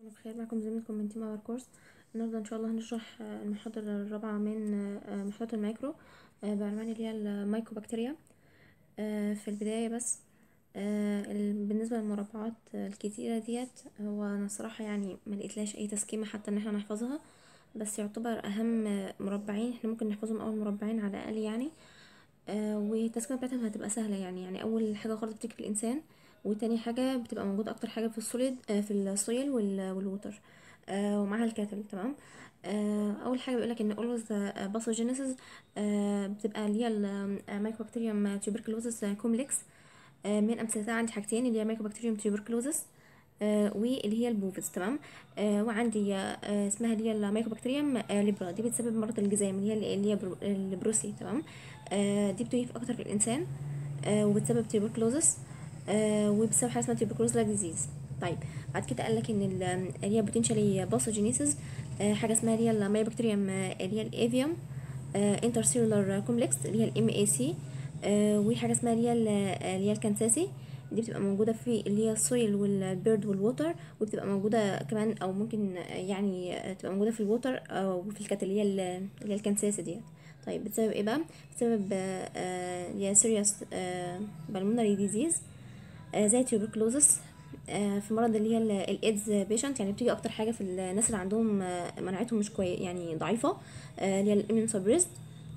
بخير معكم زميلكم من تيم اور كورس النهارده ان شاء الله هنشرح آه، المحاضرة الرابعة من آه، محاضرة الميكرو آه، بعنوان اللي هي الميكوبكتيريا آه، في البداية بس آه، ال- بالنسبة للمربعات الكتيرة ديت هو انا الصراحة يعني ما لقيتلاش اي تسكيمة حتى ان احنا نحفظها بس يعتبر اهم مربعين احنا ممكن نحفظهم اول مربعين على الاقل يعني آه، والتسكيمة بتاعتهم هتبقى سهلة يعني يعني أول حاجة خالص بتيجي في الإنسان وتاني حاجة بتبقى موجودة أكتر حاجة في السوليد آه، في السويل وال- والووتر آه، ومعاها الكاتل تمام آه، أول حاجة بيقولك إن always the pathogenesis آه، بتبقى اللي هي الميكوبكتيريوم tuberculosis كومبلكس من أمثلتها عندي حاجتين اللي هي ميكوبكتيريوم tuberculosis آه، واللي هي البوفيز تمام آه، وعندي آه، اسمها اللي هي الميكوبكتيريوم آه، ليبرا دي بتسبب مرض الجذام اللي هي اللي هي برو- البروسي تمام آه، دي بتوقف اكتر في الانسان آه، وبتسبب تيبركلوزس وبسبب حاجه اسمها تيبركلوز ديزيز طيب بعد كده قال لك ان ال- اللي هي بوتنشالي باثوجينيسيس حاجه اسمها اللي هي المايبكتيريوم اللي هي الايفيوم انترسيلولار كومبلكس اللي هي الام اي سي وحاجه اسمها اللي هي ال- اللي هي الكنساسي دي بتبقى موجوده في اللي هي السويل والبيرد والووتر وبتبقى موجوده كمان او ممكن يعني تبقى موجوده في الووتر او في الكات اللي هي ال- اللي هي الكنساسي ديت طيب بسبب ايه بقى بسبب آه، آه، اللي هي سيريوس بالمونري ديزيز زي تيوبركلوزس في مرض اللي هي ال- الايدز بيشنت يعني بتيجي اكتر حاجه في الناس اللي عندهم آه، مناعتهم مش كويس يعني ضعيفه آه، اللي هي الاميون سبريست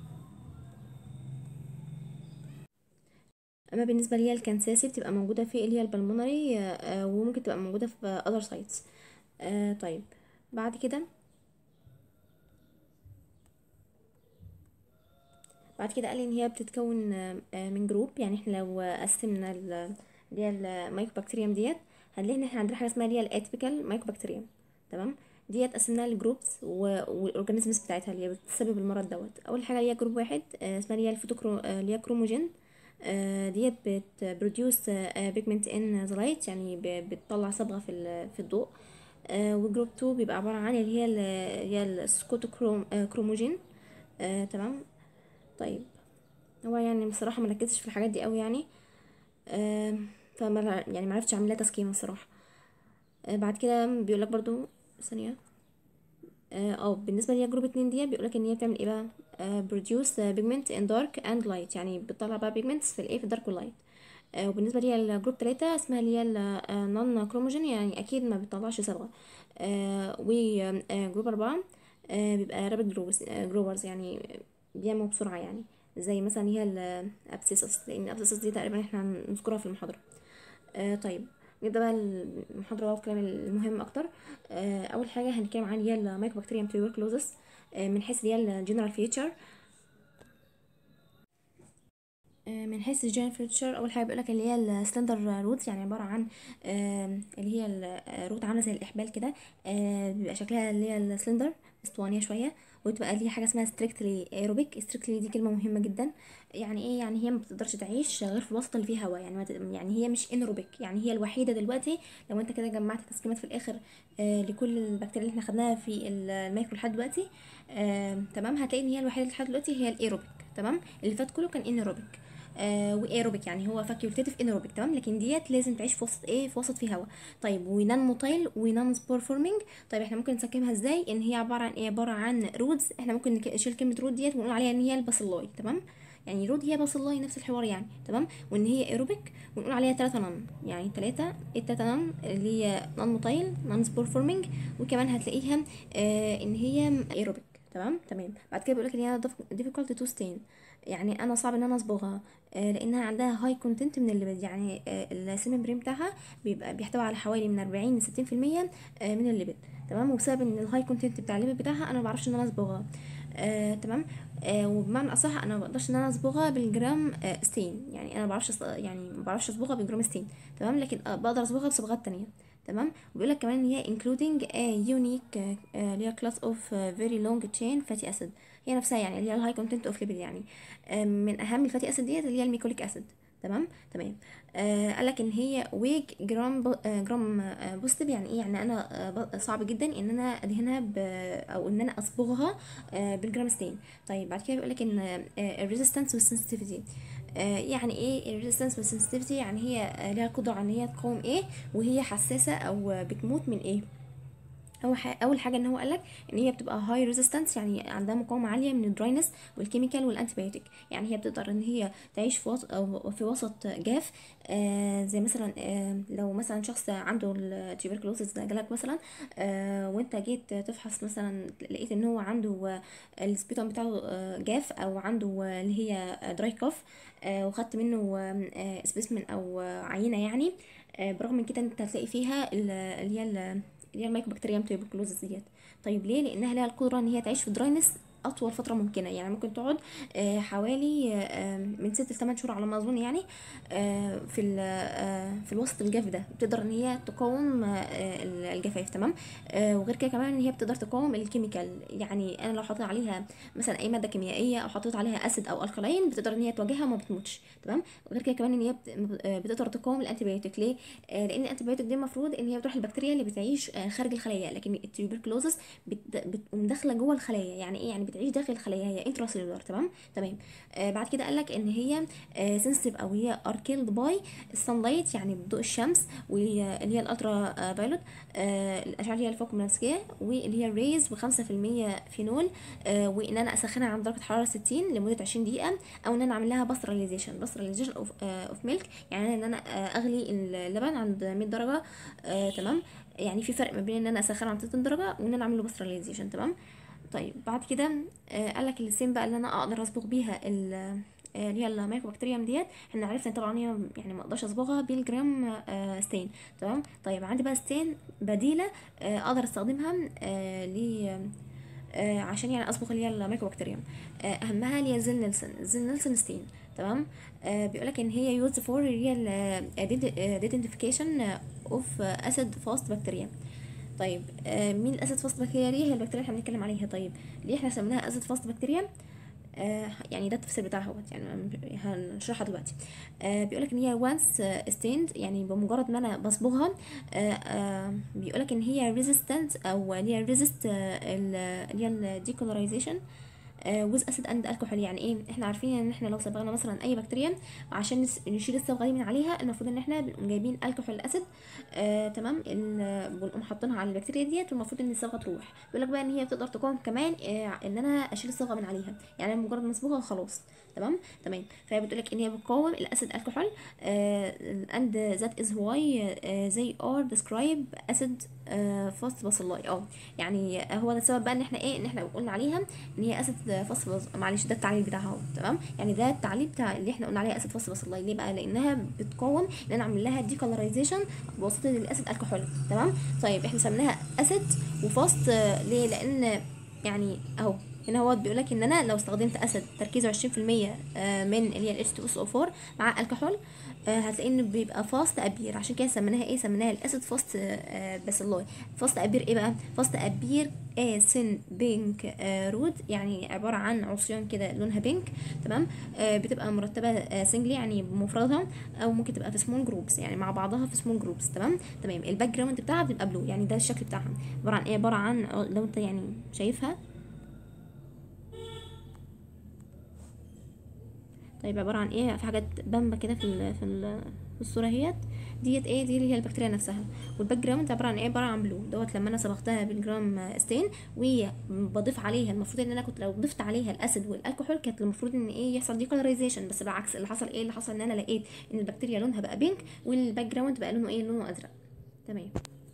اما بالنسبه لي الكنساسي بتبقى موجوده في اللي هي البلمونري وممكن تبقى موجوده في other sites آه، طيب بعد كده بعد كده قال لي ان هي بتتكون آه، آه، من جروب يعني احنا لو قسمنا ال- اللي هي المايكوبكتيريوم ديت هنلاقي ان احنا عندنا حاجه اسمها اللي هي الاتيبيكال مايكوبكتيريوم تمام ديت قسمناها لجروبس والاورجانيزمز بتاعتها اللي هي بتسبب المرض دوت اول حاجه اللي هي جروب واحد آه، اسمها اللي هي الفوتوكرو آه، اللي هي كروموجين آه، ديت بتبروديوس بيجمنت ان ذا لايت يعني ب- بتطلع صبغه في ال- في الضوء آه، وجروب 2 بيبقى عباره عن اللي هي ال- اللي هي السكوتوكروم آه، كروموجين آه، تمام طيب هو يعني بصراحة ما ركزتش في الحاجات دي قوي يعني آه فما يعني ما عرفتش اعمل لها تسكيمة الصراحة آه بعد كده بيقول لك برضو ثانية اه آه، بالنسبة لي جروب اتنين دي بيقول لك ان هي بتعمل ايه بقى آه produce uh, pigment in dark and light يعني بتطلع بقى pigments في الايه في الدارك واللايت آه وبالنسبة لي الجروب تلاتة اسمها اللي هي النون كروموجين يعني اكيد ما بتطلعش صبغة آه وجروب اربعة آه بيبقى رابد جروبرز جروبرز يعني بينمو بسرعة يعني زي مثلا هي الابسيسس لان الابسيسس دي تقريبا احنا هنذكرها في المحاضرة آه طيب نبدأ بقى المحاضرة بقى الكلام المهم أكتر آه أول حاجة هنتكلم عن اللي هي المايكوبكتيريوم tuberculosis آه من حيث اللي هي الجنرال فيتشر آه، من حيث الجينيرال فيتشر اول حاجه بيقولك اللي هي السلندر روتس يعني عباره عن آه، اللي هي الروت عامله زي الاحبال كده آه، بيبقى شكلها اللي هي السلندر اسطوانيه شويه وتبقى اللي هي حاجه اسمها ستريكتلي ايروبيك ستريكتلي دي كلمه مهمه جدا يعني ايه يعني هي ما بتقدرش تعيش غير في الوسط اللي فيه هواء يعني ما ت- يعني هي مش انروبيك يعني هي الوحيده دلوقتي لو انت كده جمعت تسكيمات في الاخر آه، لكل البكتيريا اللي احنا خدناها في الميكرو لحد دلوقتي آه، تمام هتلاقي ان هي الوحيده لحد دلوقتي هي الايروبيك تمام اللي فات كله كان انروبيك آه وايروبيك يعني هو فاكيولتيف انيروبيك تمام لكن ديت لازم تعيش في وسط ايه في وسط فيه هواء طيب ونان موتايل ونان سبور فورمينج طيب احنا ممكن نسكمها ازاي ان هي عباره عن ايه عباره عن رودز احنا ممكن نك- نشيل كلمه رود ديت ونقول عليها ان هي الباسيلاي تمام يعني رود هي باسيلاي نفس الحوار يعني تمام وان هي ايروبيك ونقول عليها ثلاثة نان يعني ثلاثة ايه الثلاثة نان اللي هي نان موتايل نان سبور فورمينج وكمان هتلاقيها آه ان هي ايروبيك تمام تمام بعد كده بيقول لك ان هي difficult to stain يعني انا صعب ان انا اصبغها آه، لانها عندها هاي كونتنت من الليبيد يعني آه، السيمن بريم بتاعها بيبقى بيحتوي على حوالي من 40 ل 60% آه، من الليبيد تمام وبسبب ان الهاي كونتنت بتاع الليبيد بتاعها انا ما بعرفش ان انا اصبغها آه، تمام آه، وبمعنى اصح انا ما بقدرش ان انا اصبغها بالجرام آه، ستين يعني انا ما بعرفش أص- يعني ما بعرفش اصبغها بالجرام ستين تمام لكن آه، بقدر اصبغها بصبغات تانية تمام وبيقول لك كمان ان هي including a unique آه، آه، اللي هي class of آه، very long chain fatty acid هي نفسها يعني اللي هي الهاي كونتنت اوف ليبيد يعني آه، من اهم الفاتي اسيد ديت اللي هي الميكوليك اسيد تمام تمام آه قال لك ان هي ويج جرام بو آه جرام آه بوزيتيف يعني ايه يعني انا آه ب- صعب جدا ان انا ادهنها ب او ان انا اصبغها آه بالجرام ستين طيب بعد كده بيقول لك ان الريزيستنس والسنسيتيفيتي آه، يعني ايه الريزيستنس والسنسيتيفيتي يعني هي آه، ليها قدره على ان هي تقاوم ايه وهي حساسه او آه، بتموت من ايه اول حاجه اول حاجه ان هو قال لك ان هي بتبقى هاي ريزيستنس يعني عندها مقاومه عاليه من الدراينس والكيميكال والانتيبيوتيك يعني هي بتقدر ان هي تعيش في وسط او في وسط جاف آه زي مثلا آه لو مثلا شخص عنده التيوبركلوزس ده جالك مثلا آه وانت جيت تفحص مثلا لقيت ان هو عنده آه السبيتوم بتاعه آه جاف او عنده آه اللي هي دراي كوف آه وخدت منه آه سبيسمن او آه عينه يعني آه برغم من كده انت هتلاقي فيها ال- اللي هي ال- اللي هي المايكوبكتيريم تيوبركلوزس ديت طيب ليه لانها لها القدره ان هي تعيش في دراينس اطول فتره ممكنه يعني ممكن تقعد آه، حوالي آه، من ست لثمان شهور على ما اظن يعني آه، في ال- آه، في الوسط الجاف ده بتقدر ان هي تقاوم آه، آه، الجفاف تمام آه، وغير كده كمان ان هي بتقدر تقاوم الكيميكال يعني انا لو حطيت عليها مثلا اي ماده كيميائيه او حطيت عليها اسيد او الكلاين بتقدر ان هي تواجهها وما بتموتش تمام وغير كده كمان ان هي بت- آه، بتقدر تقاوم الانتيبيوتيك ليه آه، لان الانتيبيوتيك دي المفروض ان هي بتروح البكتيريا اللي بتعيش آه، خارج الخلايا لكن التيوبركلوزس بت- بتقوم داخله جوه الخلايا يعني ايه يعني بتعيش داخل الخلايا هي انترا سيلولار تمام تمام آه بعد كده قال لك ان هي سنسيتيف او هي ار كيلد باي السان لايت يعني ضوء الشمس واللي هي الالترا آه فايلوت آه الاشعه اللي هي الفوق منسكيه واللي هي الريز و5% فينول آه وان انا اسخنها عند درجه حراره 60 لمده 20 دقيقه او ان انا اعمل لها باستراليزيشن باستراليزيشن اوف اوف ميلك يعني ان انا آه اغلي اللبن عند 100 درجه آه تمام يعني في فرق ما بين ان انا اسخنه عند 60 درجه وان انا اعمل له باستراليزيشن تمام طيب بعد كده آه قال لك السين بقى اللي انا اقدر اصبغ بيها ال- آه، اللي هي المايكروبكتيريوم ديت احنا عرفنا طبعا هي يعني ما اقدرش اصبغها بالجرام آه ستين تمام طيب عندي بقى ستين بديله آه اقدر استخدمها آه ل آه عشان يعني اصبغ اللي هي المايكروبكتيريوم آه اهمها اللي هي زيل نيلسون زيل نيلسون ستين تمام آه بيقولك ان هي يوز فور اللي هي ايدنتيفيكيشن اوف اسيد فاست بكتيريا طيب آه مين الاسيد فاست بكتيريا دي هي البكتيريا اللي احنا بنتكلم عليها طيب ليه احنا سميناها اسيد فاست بكتيريا آه يعني ده التفسير بتاعها هو يعني هنشرحها دلوقتي آه بيقولك ان هي وانس ستيند يعني بمجرد ما انا بصبغها آه آه بيقولك ان هي ريزيستنت او اللي هي ريزيست اللي هي الديكولرايزيشن ويز اسيد اند الكحول يعني ايه احنا عارفين ان احنا لو صبغنا مثلا اي بكتيريا عشان نس- نشيل الصبغه دي من عليها المفروض ان احنا بنقوم جايبين الكحول اسيد آه تمام ال- بنقوم حاطينها على البكتيريا ديت والمفروض ان الصبغه تروح بيقول لك بقى ان هي بتقدر تقاوم كمان آه ان انا اشيل الصبغه من عليها يعني أنا مجرد ما اصبغها خلاص تمام تمام فهي بتقول لك ان هي بتقاوم الاسيد الكحول اند ذات از واي زي ار ديسكرايب اسيد فاست باسيلاي اه يعني هو ده السبب بقى ان احنا ايه ان احنا قلنا عليها ان هي اسيد فاست باس معلش ده التعليل بتاعها اهو تمام يعني ده التعليل بتاع اللي احنا قلنا عليها اسيد فاست باسيلاي ليه بقى لانها بتقاوم ان انا اعمل لها ديكولرايزيشن بواسطه الاسيد الكحول تمام طيب احنا سميناها اسيد وفاست آه، ليه لان يعني اهو هنا هو بيقول لك ان انا لو استخدمت اسيد تركيزه 20% آه، من اللي هي ال H2SO4 مع الكحول آه، هتلاقي انه بيبقى فاست ابير عشان كده سميناها ايه سميناها الاسيد فاست آه، باسيلاي فاست ابير ايه بقى فاست ابير اسن بينك آه، رود يعني عباره عن عصيان كده لونها بينك تمام آه، بتبقى مرتبه سنجلي يعني بمفردها او ممكن تبقى في سمول جروبس يعني مع بعضها في سمول جروبس تمام تمام الباك جراوند بتاعها بتبقى بلو يعني ده الشكل بتاعها عباره عن ايه عباره عن لو انت يعني شايفها طيب عبارة عن ايه في حاجات بامبا كده في ال في ال في الصورة اهيت ديت ايه دي اللي هي البكتيريا نفسها والباك جراوند عبارة عن ايه عبارة عن بلو دوت لما انا صبغتها بالجرام ستين وبضيف عليها المفروض ان انا كنت لو ضفت عليها الاسيد والالكحول كانت المفروض ان ايه يحصل ديكولرايزيشن بس بالعكس اللي حصل ايه اللي حصل ان انا لقيت ان البكتيريا لونها بقى بينك والباك جراوند بقى لونه ايه لونه ازرق تمام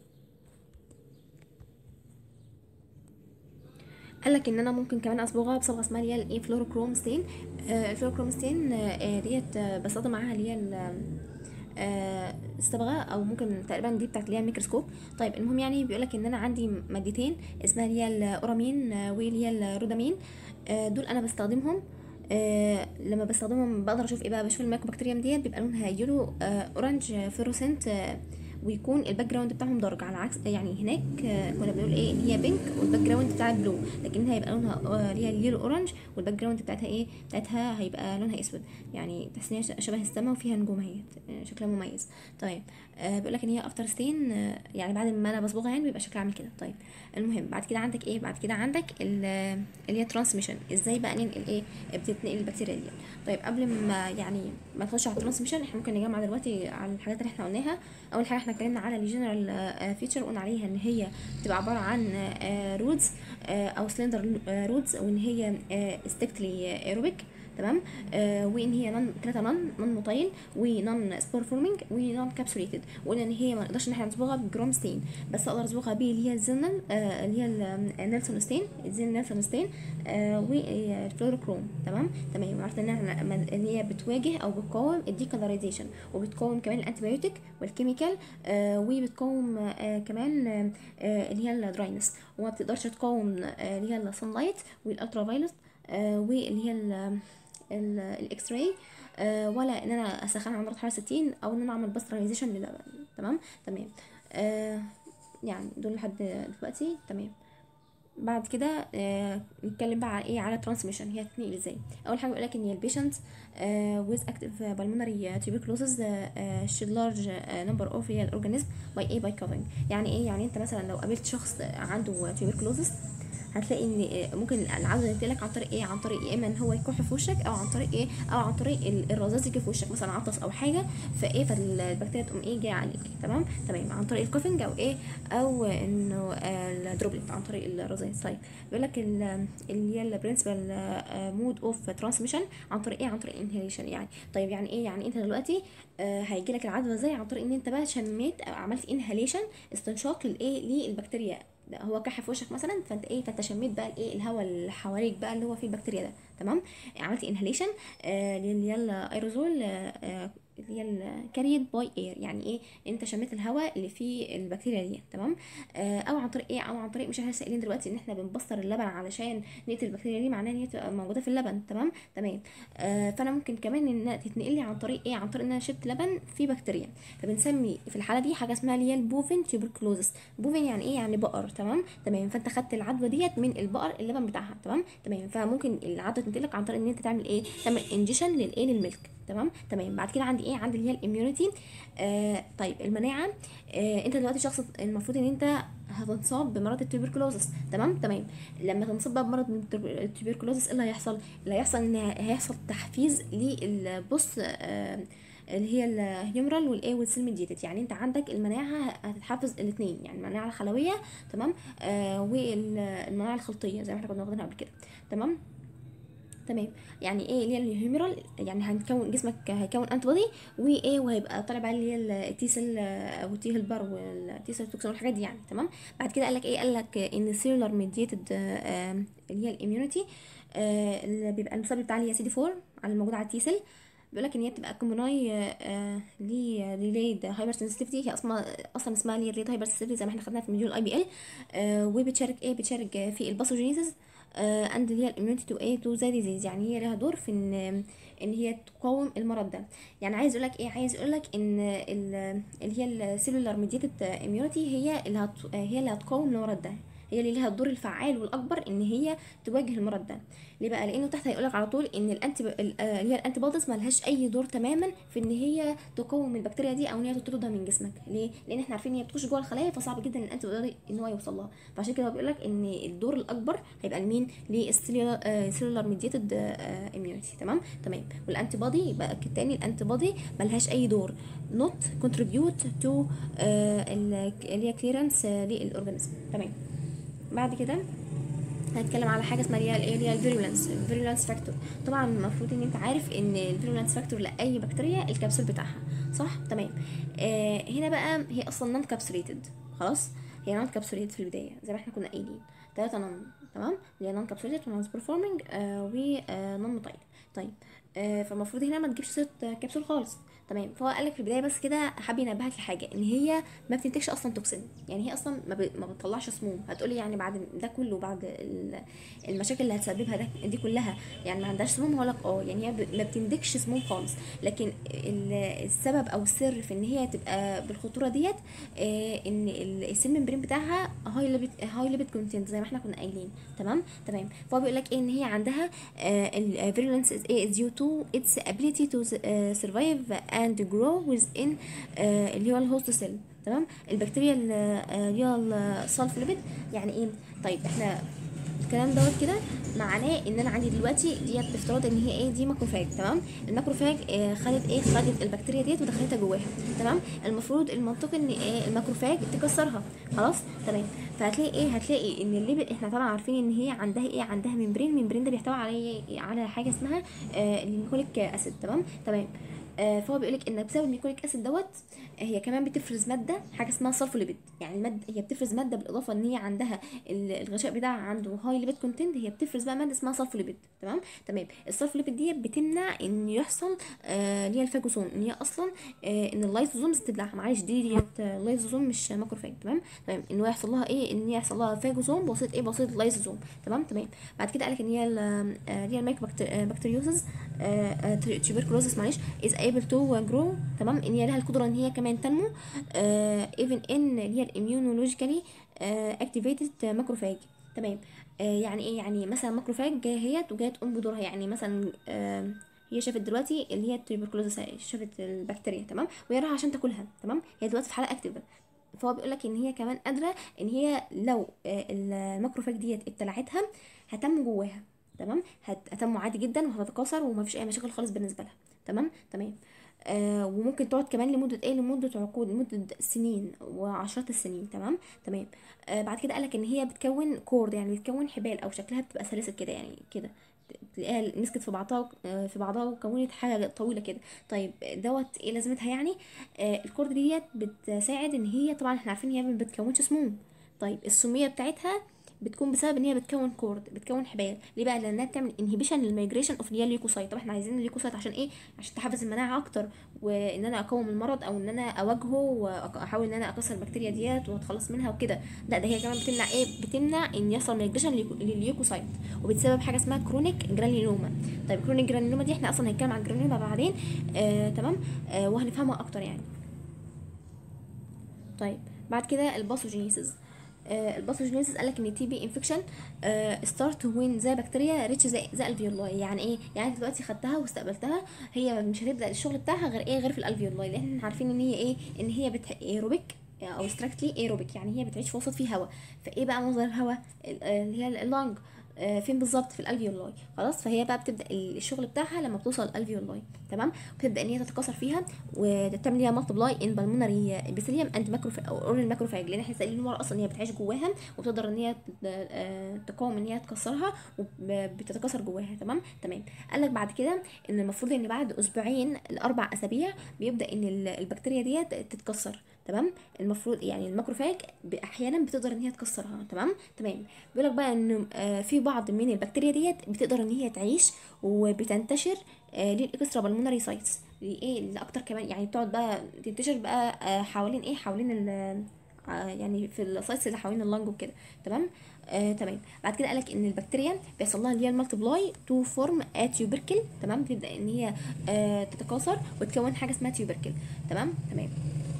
قال لك ان انا ممكن كمان اصبغها بصبغه اسمها اللي هي الايه فلوروكروم ستين آه الفلوروكروم ستين آه ديت آه بستخدم معاها اللي هي ال- آه الصبغه او ممكن تقريبا دي بتاعت اللي هي الميكروسكوب طيب المهم يعني بيقول لك ان انا عندي مادتين اسمها اللي هي الاورامين آه، واللي هي الرودامين آه دول انا بستخدمهم آه لما بستخدمهم بقدر اشوف ايه بقى بشوف الميكروبكتيريوم ديت بيبقى لونها يلو آه اورنج آه، فلوروسنت آه ويكون الباك جراوند بتاعهم دارك على عكس يعني هناك آه، كنا بنقول ايه ان هي بينك والباك جراوند بتاعها بلو لكن هنا هيبقى لونها آه، اللي هي اليلو اورنج والباك جراوند بتاعتها ايه بتاعتها هيبقى لونها اسود يعني تحس ان هي ش- شبه السما وفيها نجوم اهي آه، شكلها مميز طيب آه بيقول لك ان هي افتر ستين آه يعني بعد ما انا بصبغها يعني بيبقى شكلها عامل كده طيب المهم بعد كده عندك ايه بعد كده عندك ال- اللي هي ترانسميشن ازاي بقى ننقل ايه بتتنقل البكتيريا دي طيب قبل ما يعني ما نخش على الترانسميشن احنا ممكن نجمع دلوقتي على الحاجات اللي احنا قلناها اول حاجه احنا اتكلمنا على الجنرال فيتشر قلنا عليها ان هي بتبقى عباره عن رودز او سلندر رودز وان هي ستيكتلي ايروبيك تمام آه وان هي نون ثلاثه نون نون موتايل ونون سبور فورمينج ونون كابسوليتد وقلنا ان هي ما نقدرش ان احنا نصبغها بجروم ستين بس اقدر اصبغها بيه اللي هي الزنل آه اللي هي النيلسون ستين الزين نيلسون ستين آه والفلوروكروم تمام تمام عرفت ان احنا ان هي بتواجه او بتقاوم الديكالرايزيشن وبتقاوم كمان الانتيبيوتيك والكيميكال آه وبتقاوم آه كمان آه اللي هي الدراينس وما بتقدرش تقاوم آه اللي هي الصن لايت والالترا فايلوت آه واللي هي الاكس راي آه ولا ان انا اسخنها عند درجه حراره 60 او ان انا اعمل باسترايزيشن للبن تمام تمام آه يعني دول لحد دلوقتي تمام بعد كده آه نتكلم بقى على ايه على ترانسميشن هي هتتنقل ازاي اول حاجه بيقول لك ان هي البيشنت with active pulmonary tuberculosis uh, should large uh, number of real organism by a by covering يعني ايه يعني انت مثلا لو قابلت شخص عنده tuberculosis هتلاقي ان ممكن العدوى تنتقلك عن طريق ايه عن طريق يا اما ان هو يكح في وشك او عن طريق ايه او عن طريق الرذاذ يجي في وشك مثلا عطس او حاجه فايه فالبكتيريا تقوم ايه جايه عليك تمام تمام عن طريق الكوفنج او ايه او انه الدروبلت عن طريق الرذاذ طيب بيقول لك اللي هي البرنسبل مود اوف ترانسميشن عن طريق ايه عن طريق انهيليشن يعني طيب يعني ايه يعني انت دلوقتي آه هيجي لك العدوى ازاي عن طريق ان انت بقى شميت او عملت انهاليشن استنشاق للايه للبكتيريا هو كح في وشك مثلا فانت ايه فانت شميت بقى الايه الهواء اللي حواليك بقى اللي هو فيه البكتيريا ده تمام عملت انهاليشن آه اللي هي الايروزول آه اللي هي الكاريد باي اير يعني ايه انت شميت الهواء اللي فيه البكتيريا دي تمام آه او عن طريق ايه او عن طريق مش احنا سائلين دلوقتي ان احنا بنبستر اللبن علشان نقتل البكتيريا دي معناها ان هي تبقى موجوده في اللبن تمام تمام آه فانا ممكن كمان ان تتنقل لي عن طريق ايه عن طريق ان انا شربت لبن فيه بكتيريا فبنسمي في الحاله دي حاجه اسمها اللي هي البوفين تيوبركلوزس بوفين يعني ايه يعني بقر تمام تمام فانت خدت العدوى ديت من البقر اللبن بتاعها تمام تمام فممكن العدوى تنتقلك عن طريق ان انت تعمل ايه تعمل انجيشن للايه للملك تمام تمام بعد كده عندي ايه عندي اللي هي الاميونيتي آه طيب المناعه آه انت دلوقتي شخص المفروض ان انت هتنصاب بمرض التوبركلوزس تمام تمام لما تنصاب بقى بمرض التوبركلوزس ايه اللي هيحصل اللي هيحصل ان هيحصل تحفيز للبص آه اللي هي الهيومرال والايه والسيل ميديتد يعني انت عندك المناعه هتتحفز الاثنين يعني المناعه الخلويه تمام آه والمناعه الخلطيه زي ما احنا كنا واخدينها قبل كده تمام تمام يعني ايه اللي هي الهيومرال يعني هنكون جسمك هيكون انتي بودي وايه وهيبقى طالع بقى اللي هي التي سيل او تي هيلبر والتي سيل توكسين والحاجات دي يعني تمام بعد كده قال لك ايه قال لك ان السيلولار ميديتد اللي هي الاميونيتي اللي بيبقى المسبب بتاع اللي هي سي دي 4 على الموجود على التي سيل بيقول لك ان هي بتبقى كومبوناي لي ريليد هايبر سنسيتيفيتي هي اصلا اصلا اسمها لي ريليد هايبر سنسيتيفيتي زي ما احنا خدناها في مديول اي بي ال وبتشارك ايه بتشارك في الباثوجينيسيس اند اللي هي الاميونيتي تو ايه تو ذا ديزيز يعني هي لها دور في ان ان هي تقاوم المرض ده يعني عايز اقول لك ايه عايز اقول لك ان اللي هي السيلولار ميديتد اميونيتي هي اللي هت هي اللي هتقاوم المرض ده هي اللي ليها الدور الفعال والاكبر ان هي تواجه المرض ده ليه بقى لانه تحت هيقول لك على طول ان الانتي اللي هي الانتي بوديز مالهاش اي دور تماما في ان هي تقاوم البكتيريا دي او ان هي تطردها من جسمك ليه لان احنا عارفين ان هي بتخش جوه الخلايا فصعب جدا الانتي بودي ان هو يوصل لها فعشان كده هو بيقول لك ان الدور الاكبر هيبقى لمين للسيلولار ميديتد اميونيتي تمام تمام والانتي بودي يبقى تاني الانتي بودي مالهاش اي دور نوت كونتريبيوت تو اللي هي كليرنس للاورجانيزم تمام بعد كده هنتكلم على حاجه اسمها اللي هي الفيرولانس الفيرولانس فاكتور طبعا المفروض ان انت عارف ان الفيرولانس فاكتور لاي بكتيريا الكبسول بتاعها صح تمام آه هنا بقى هي اصلا نون كابسوليتد خلاص هي نون كابسوليتد في البدايه زي ما احنا كنا قايلين ثلاثه نون تمام اللي هي نون كابسوليتد ونون بيرفورمينج آه ونون موتايل طيب آه فالمفروض هنا ما تجيبش سيره كبسول خالص تمام فهو قال لك في البدايه بس كده حابب ينبهك لحاجه ان هي ما بتنتجش اصلا توكسين يعني هي اصلا ما, ب... ما بتطلعش سموم هتقولي يعني بعد ده كله بعد المشاكل اللي هتسببها ده دي كلها يعني ما عندهاش سموم هقول لك اه يعني هي ب... ما بتنتجش سموم خالص لكن السبب او السر في ان هي تبقى بالخطوره ديت آه ان السيل ممبرين بتاعها هاي ليبت هاي ليبت كونتنت زي ما احنا كنا قايلين تمام تمام فهو بيقول لك ايه ان هي عندها الفيرولنس از ايه ديو تو اتس ability to survive and grow within آه اللي هو الهوست سيل تمام البكتيريا اللي هي السلف ليبيد يعني ايه طيب احنا الكلام دوت كده معناه ان انا عندي دلوقتي ديت بافتراض ان هي ايه دي ماكروفاج تمام الماكروفاج آه خدت ايه خدت البكتيريا ديت ودخلتها جواها تمام المفروض المنطقي ان إيه الماكروفاج تكسرها خلاص تمام فهتلاقي ايه هتلاقي ان الليبل احنا طبعا عارفين ان هي عندها ايه عندها ممبرين ممبرين ده بيحتوي على إيه؟ على حاجه اسمها آه الميكوليك اسيد تمام تمام آه فهو بيقول لك ان بسبب الميكوليك اسيد دوت آه، هي كمان بتفرز ماده حاجه اسمها سلفوليبيد يعني الماده هي بتفرز ماده بالاضافه ان هي عندها ال- الغشاء بتاعها عنده هاي ليبيد كونتنت هي بتفرز بقى ماده اسمها سلفوليبيد تمام تمام السلفوليبيد دي بتمنع ان يحصل آه اللي هي الفاجوسوم ان هي اصلا آه ان اللايزوزومز تبلعها معلش دي ديت آه، لايزوزوم مش ماكروفاج تمام تمام ان هو يحصل لها ايه ان هي يحصل لها فاجوسوم بواسطه ايه بواسطه اللايزوزوم تمام تمام بعد كده قالك ان هي ال- آه، اللي هي المايكرو بكتيريوسز تيوبركلوزس معلش از ايبل تو جرو تمام ان هي لها القدره ان هي كمان تنمو ايفن ان اللي هي الاميونولوجيكالي اكتيفيتد ماكروفاج تمام آه، يعني ايه يعني مثلا ماكروفاج جايه هيت وجايه تقوم بدورها يعني مثلا آه، هي شافت دلوقتي اللي هي التيوبركلوزس شافت البكتيريا تمام وهي رايحه عشان تاكلها تمام هي دلوقتي في حاله اكتيف فهو بيقول لك ان هي كمان قادره ان هي لو آه، الماكروفاج ديت ابتلعتها هتنمو جواها تمام هت- هتنمو عادي جدا وهتتكاثر ومفيش اي مشاكل خالص بالنسبه لها تمام تمام آه وممكن تقعد كمان لمده ايه لمده عقود لمده سنين وعشرات السنين تمام تمام آه بعد كده قالك ان هي بتكون كورد يعني بتكون حبال او شكلها بتبقى سلاسل كده يعني كده تلاقيها مسكت في بعضها آه، في بعضها وكونت حاجه طويله كده طيب دوت ايه لازمتها يعني آه الكورد ديت بتساعد ان هي طبعا احنا عارفين ان هي ما بتكونش سموم طيب السميه بتاعتها بتكون بسبب ان هي بتكون كورد بتكون حبال ليه بقى لانها بتعمل انهبيشن للميجريشن اوف اللي هي الليوكوسايت طب احنا عايزين الليوكوسايت عشان ايه عشان تحفز المناعه اكتر وان انا اقاوم المرض او ان انا اواجهه واحاول ان انا اكسر البكتيريا ديت واتخلص منها وكده لا ده هي كمان بتمنع ايه بتمنع ان يحصل ميجريشن للليوكوسايت وبتسبب حاجه اسمها كرونيك جرانيلوما طيب كرونيك جرانيلوما دي احنا اصلا هنتكلم عن الجرانيلوما بعدين آه تمام آه وهنفهمها اكتر يعني طيب بعد كده الباثوجينيسيس آه الباثوجينيسيس قالك ان التي بي انفكشن ستارت وين ذا بكتيريا ريتش ذا الفيولاي يعني ايه يعني انت دلوقتي خدتها واستقبلتها هي مش هتبدا الشغل بتاعها غير ايه غير في الالفيولاي لان احنا عارفين ان هي ايه ان هي بتح... ايروبيك او ستراكتلي ايروبيك يعني هي بتعيش في وسط فيه هواء فايه بقى مصدر الهواء ال- آه، اللي هي اللانج آه، فين بالظبط في الالفيولاي خلاص فهي بقى بتبدا الشغل بتاعها لما بتوصل الالفيولاي تمام بتبدا ان هي تتكاثر فيها وتعمل ليها مالتبلاي ان بالمونري ابيثيليوم اند ماكروفاج او اورال ماكروفاج لان احنا سائلين ورا اصلا هي بتعيش جواها وبتقدر ان هي ت- آه، تقاوم ان هي تكسرها وبتتكاثر جواها تمام تمام قال لك بعد كده ان المفروض ان بعد اسبوعين لاربع اسابيع بيبدا ان ال- البكتيريا ديت تتكسر تمام المفروض يعني الماكروفاج ب- احيانا بتقدر ان هي تكسرها تمام تمام بيقول لك بقى ان آه، في بعض من البكتيريا ديت بتقدر ان هي تعيش وبتنتشر آه، للاكسترا بالمونري سايتس لايه لاكتر كمان يعني بتقعد بقى تنتشر بقى آه، حوالين ايه حوالين ال آه، يعني في السايتس اللي حوالين اللنج وكده تمام آه تمام بعد كده قالك ان البكتيريا بيحصل لها اللي هي المالتيبلاي تو فورم تيوبركل تمام تبدا ان هي آه تتكاثر وتكون حاجه اسمها تيوبركل تمام تمام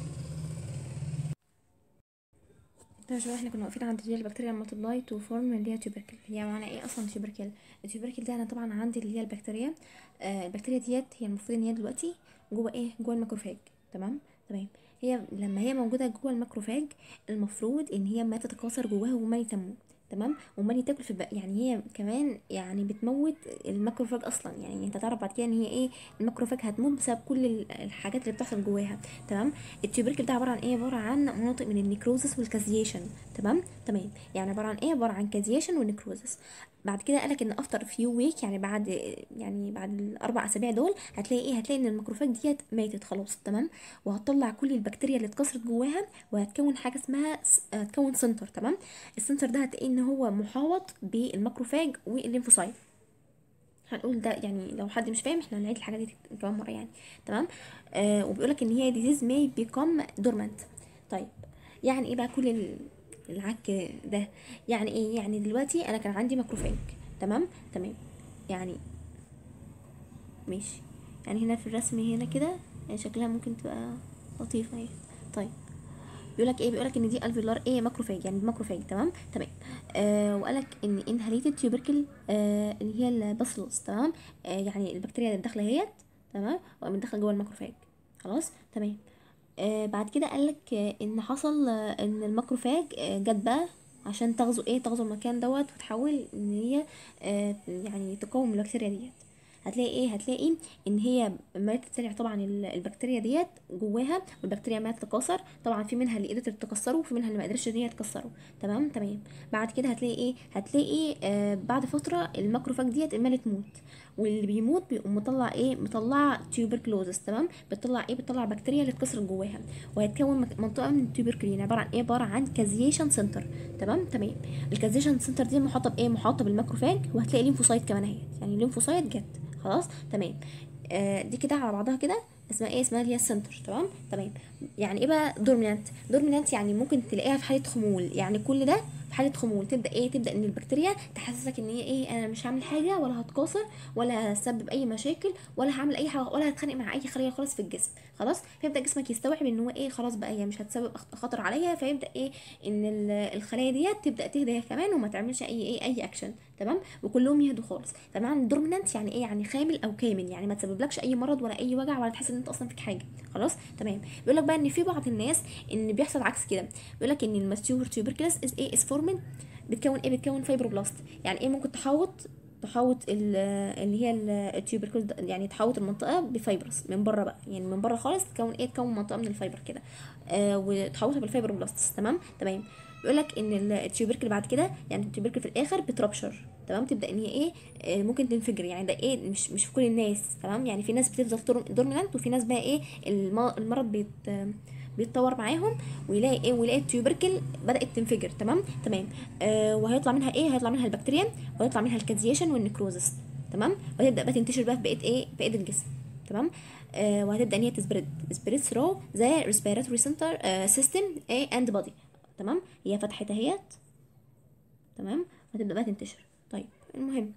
طيب شوف احنا كنا واقفين عند اللي هي البكتيريا المالتيبلاي تو فورم اللي هي تيوبركل هي معنى ايه اصلا تيوبركل التيوبركل ده انا طبعا عندي اللي هي البكتيريا آه البكتيريا ديت هي المفروض ان هي دلوقتي جوه ايه جوه الماكروفاج تمام تمام هي لما هي موجوده جوه الماكروفاج المفروض ان هي ما تتكاثر جواها وما تنمو تمام وما تاكل في البق يعني هي كمان يعني بتموت الماكروفاج اصلا يعني انت تعرف بعد كده ان هي ايه الماكروفاج هتموت بسبب كل ال- الحاجات اللي بتحصل جواها تمام التيوبركل ده عباره عن ايه عباره عن مناطق من النيكروزس والكازيشن تمام تمام يعني عباره عن ايه عباره عن كازيشن والنيكروزس بعد كده قالك ان افتر فيو ويك يعني بعد يعني بعد الاربع اسابيع دول هتلاقي ايه هتلاقي ان الماكروفاج ديت ماتت خلاص تمام وهتطلع كل البكتيريا اللي اتكسرت جواها وهتكون حاجه اسمها س- هتكون سنتر تمام السنتر ده هتلاقي ان هو محاوط بالماكروفاج والليمفوسايت هنقول ده يعني لو حد مش فاهم احنا هنعيد الحاجه دي كمان مره يعني تمام آه وبيقولك ان هي disease may become dormant طيب يعني ايه بقى كل ال- العك ده يعني ايه يعني دلوقتي انا كان عندي ماكروفاج تمام تمام يعني ماشي يعني هنا في الرسم هنا كده يعني شكلها ممكن تبقى لطيفه اهي طيب بيقولك ايه بيقولك ان دي الفيلار ايه ماكروفاج يعني ماكروفاج تمام تمام آه وقالك ان انهاليتد تيوبركل آه اللي هي الباسلوس تمام آه يعني البكتيريا اللي داخله اهيت تمام وقامت داخله جوه الماكروفاج خلاص تمام آه بعد كده قالك آه ان حصل آه ان الماكروفاج آه جت بقى عشان تغزو ايه تغزو المكان دوت وتحاول ان هي آه يعني تقاوم البكتيريا ديت هتلاقي ايه هتلاقي ان هي لما تتسرع طبعا ال- البكتيريا ديت جواها والبكتيريا ما تتكاثر طبعا في منها اللي قدرت تكسره وفي منها اللي ما قدرتش ان هي تكسره تمام تمام بعد كده هتلاقي ايه هتلاقي آه بعد فتره الماكروفاج ديت اما تموت واللي بيموت بيقوم مطلع ايه مطلع تيوبركلوزس تمام بتطلع ايه بتطلع بكتيريا اللي اتكسرت جواها وهتكون مك- منطقه من التيوبركلين عباره عن ايه عباره عن كازيشن سنتر تمام تمام الكازيشن سنتر دي محاطه بايه محاطه بالماكروفاج وهتلاقي ليمفوسايت كمان اهي يعني ليمفوسايت جت خلاص تمام آه دي كده على بعضها كده اسمها ايه اسمها اللي هي السنتر تمام تمام يعني ايه بقى دورمينانت دورمينانت يعني ممكن تلاقيها في حاله خمول يعني كل ده في حاله خمول تبدا ايه تبدا ان البكتيريا تحسسك ان هي ايه انا مش هعمل حاجه ولا هتكاثر ولا هسبب اي مشاكل ولا هعمل اي حاجه ولا هتخانق مع اي خليه خالص في الجسم خلاص فيبدا جسمك يستوعب ان هو ايه خلاص بقى هي مش هتسبب أخ- خطر عليا فيبدا ايه ان ال- الخلايا ديت تبدا تهدى هي كمان وما تعملش اي ايه اي اكشن تمام وكلهم يهدوا خالص فمعنى الدورمينانت يعني ايه يعني خامل او كامل يعني ما تسببلكش اي مرض ولا اي وجع ولا تحس ان انت اصلا فيك حاجه خلاص تمام بيقول لك بقى ان في بعض الناس ان بيحصل عكس كده بيقول لك ان الماتيور تيوبركلس از ايه از فورمن بتكون ايه بتكون فايبروبلاست يعني ايه ممكن تحوط تحوط ال- اللي هي التيوبركلز يعني تحوط المنطقه بفايبرس من بره بقى يعني من بره خالص تكون ايه تكون منطقه من الفايبر كده آه وتحوطها بالفايبروبلاست تمام تمام بيقول لك ان ال- التيوبركل بعد كده يعني التيوبركل في الاخر بتربشر تمام تبدا ان هي ايه آه، ممكن تنفجر يعني ده ايه مش مش في كل الناس تمام يعني في ناس بتفضل دورمينانت وفي ناس بقى ايه الم- المرض بيت بيتطور معاهم ويلاقي ايه ويلاقي التيوبركل بدات تنفجر تمام تمام آه وهيطلع منها ايه هيطلع منها البكتيريا وهيطلع منها الكازيشن والنكروزس تمام وهتبدا بقى تنتشر بقى في بقيه ايه في بقيه الجسم تمام آه وهتبدا ان هي تسبريد سبريد ثرو ذا ريسبيراتوري سنتر سيستم ايه اند بودي تمام هي فتحتها اهيت تمام وهتبدا بقى تنتشر طيب المهم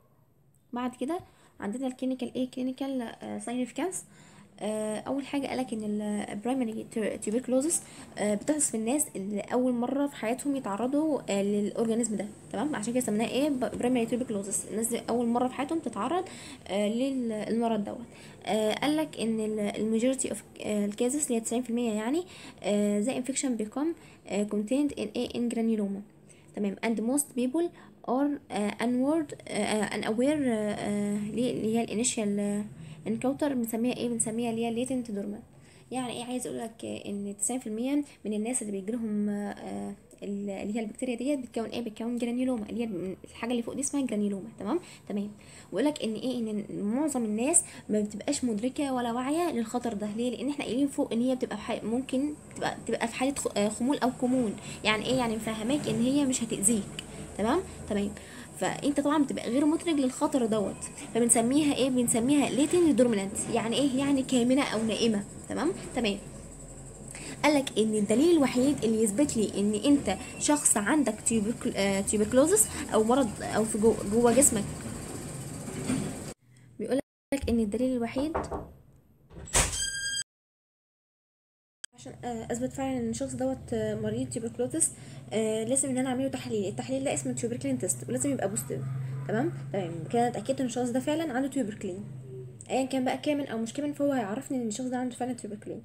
بعد كده عندنا الكلينيكال ايه كلينيكال ساينيفيكانس اول حاجه قالك ان البرايمري تيوبركلوزس بتحدث في الناس اللي اول مره في حياتهم يتعرضوا آه، للاورجانيزم ده تمام عشان كده سميناه ايه برايمري تيوبركلوزس الناس دي اول مره في حياتهم تتعرض آه، للمرض دوت قالك ان الماجوريتي اوف الكيسز اللي هي 90% يعني ذا انفكشن بيكم contained in a in granuloma تمام and most people are uh, unward uh, unaware uh, uh, ليه- اللي هي الانيشال encounter بنسميها ايه بنسميها اللي هي latent dormant يعني ايه عايز اقول لك ان 90% من الناس اللي بيجي لهم اللي هي البكتيريا ديت بتكون ايه بتكون جرانيولوما اللي هي الحاجه اللي فوق دي اسمها جرانيولوما تمام تمام ويقول لك ان ايه ان معظم الناس ما بتبقاش مدركه ولا واعيه للخطر ده ليه لان احنا قايلين فوق ان هي بتبقى في حي... ممكن تبقى تبقى في حاله خ- آه، خمول او كمون يعني ايه يعني مفهماك ان هي مش هتاذيك تمام تمام فانت طبعا بتبقى غير مدرك للخطر دوت فبنسميها ايه بنسميها ليتن دورمينانت يعني ايه يعني كامنه او نائمه تمام تمام قالك ان الدليل الوحيد اللي يثبت لي ان انت شخص عندك تيوبركل- آه، تيوبركلوزس او مرض او في جو- جوه جسمك بيقول لك ان الدليل الوحيد عشان آه، اثبت فعلا ان الشخص دوت آه، مريض تيوبركلوزس آه، لازم ان انا اعمله تحليل التحليل ده اسمه تيوبركلين تيست ولازم يبقى بوزيتيف تمام تمام كده اتاكدت ان الشخص ده فعلا عنده تيوبركلين ايا كان بقى كامن او مش كامن فهو هيعرفني ان الشخص ده عنده فعلا تيوبركلين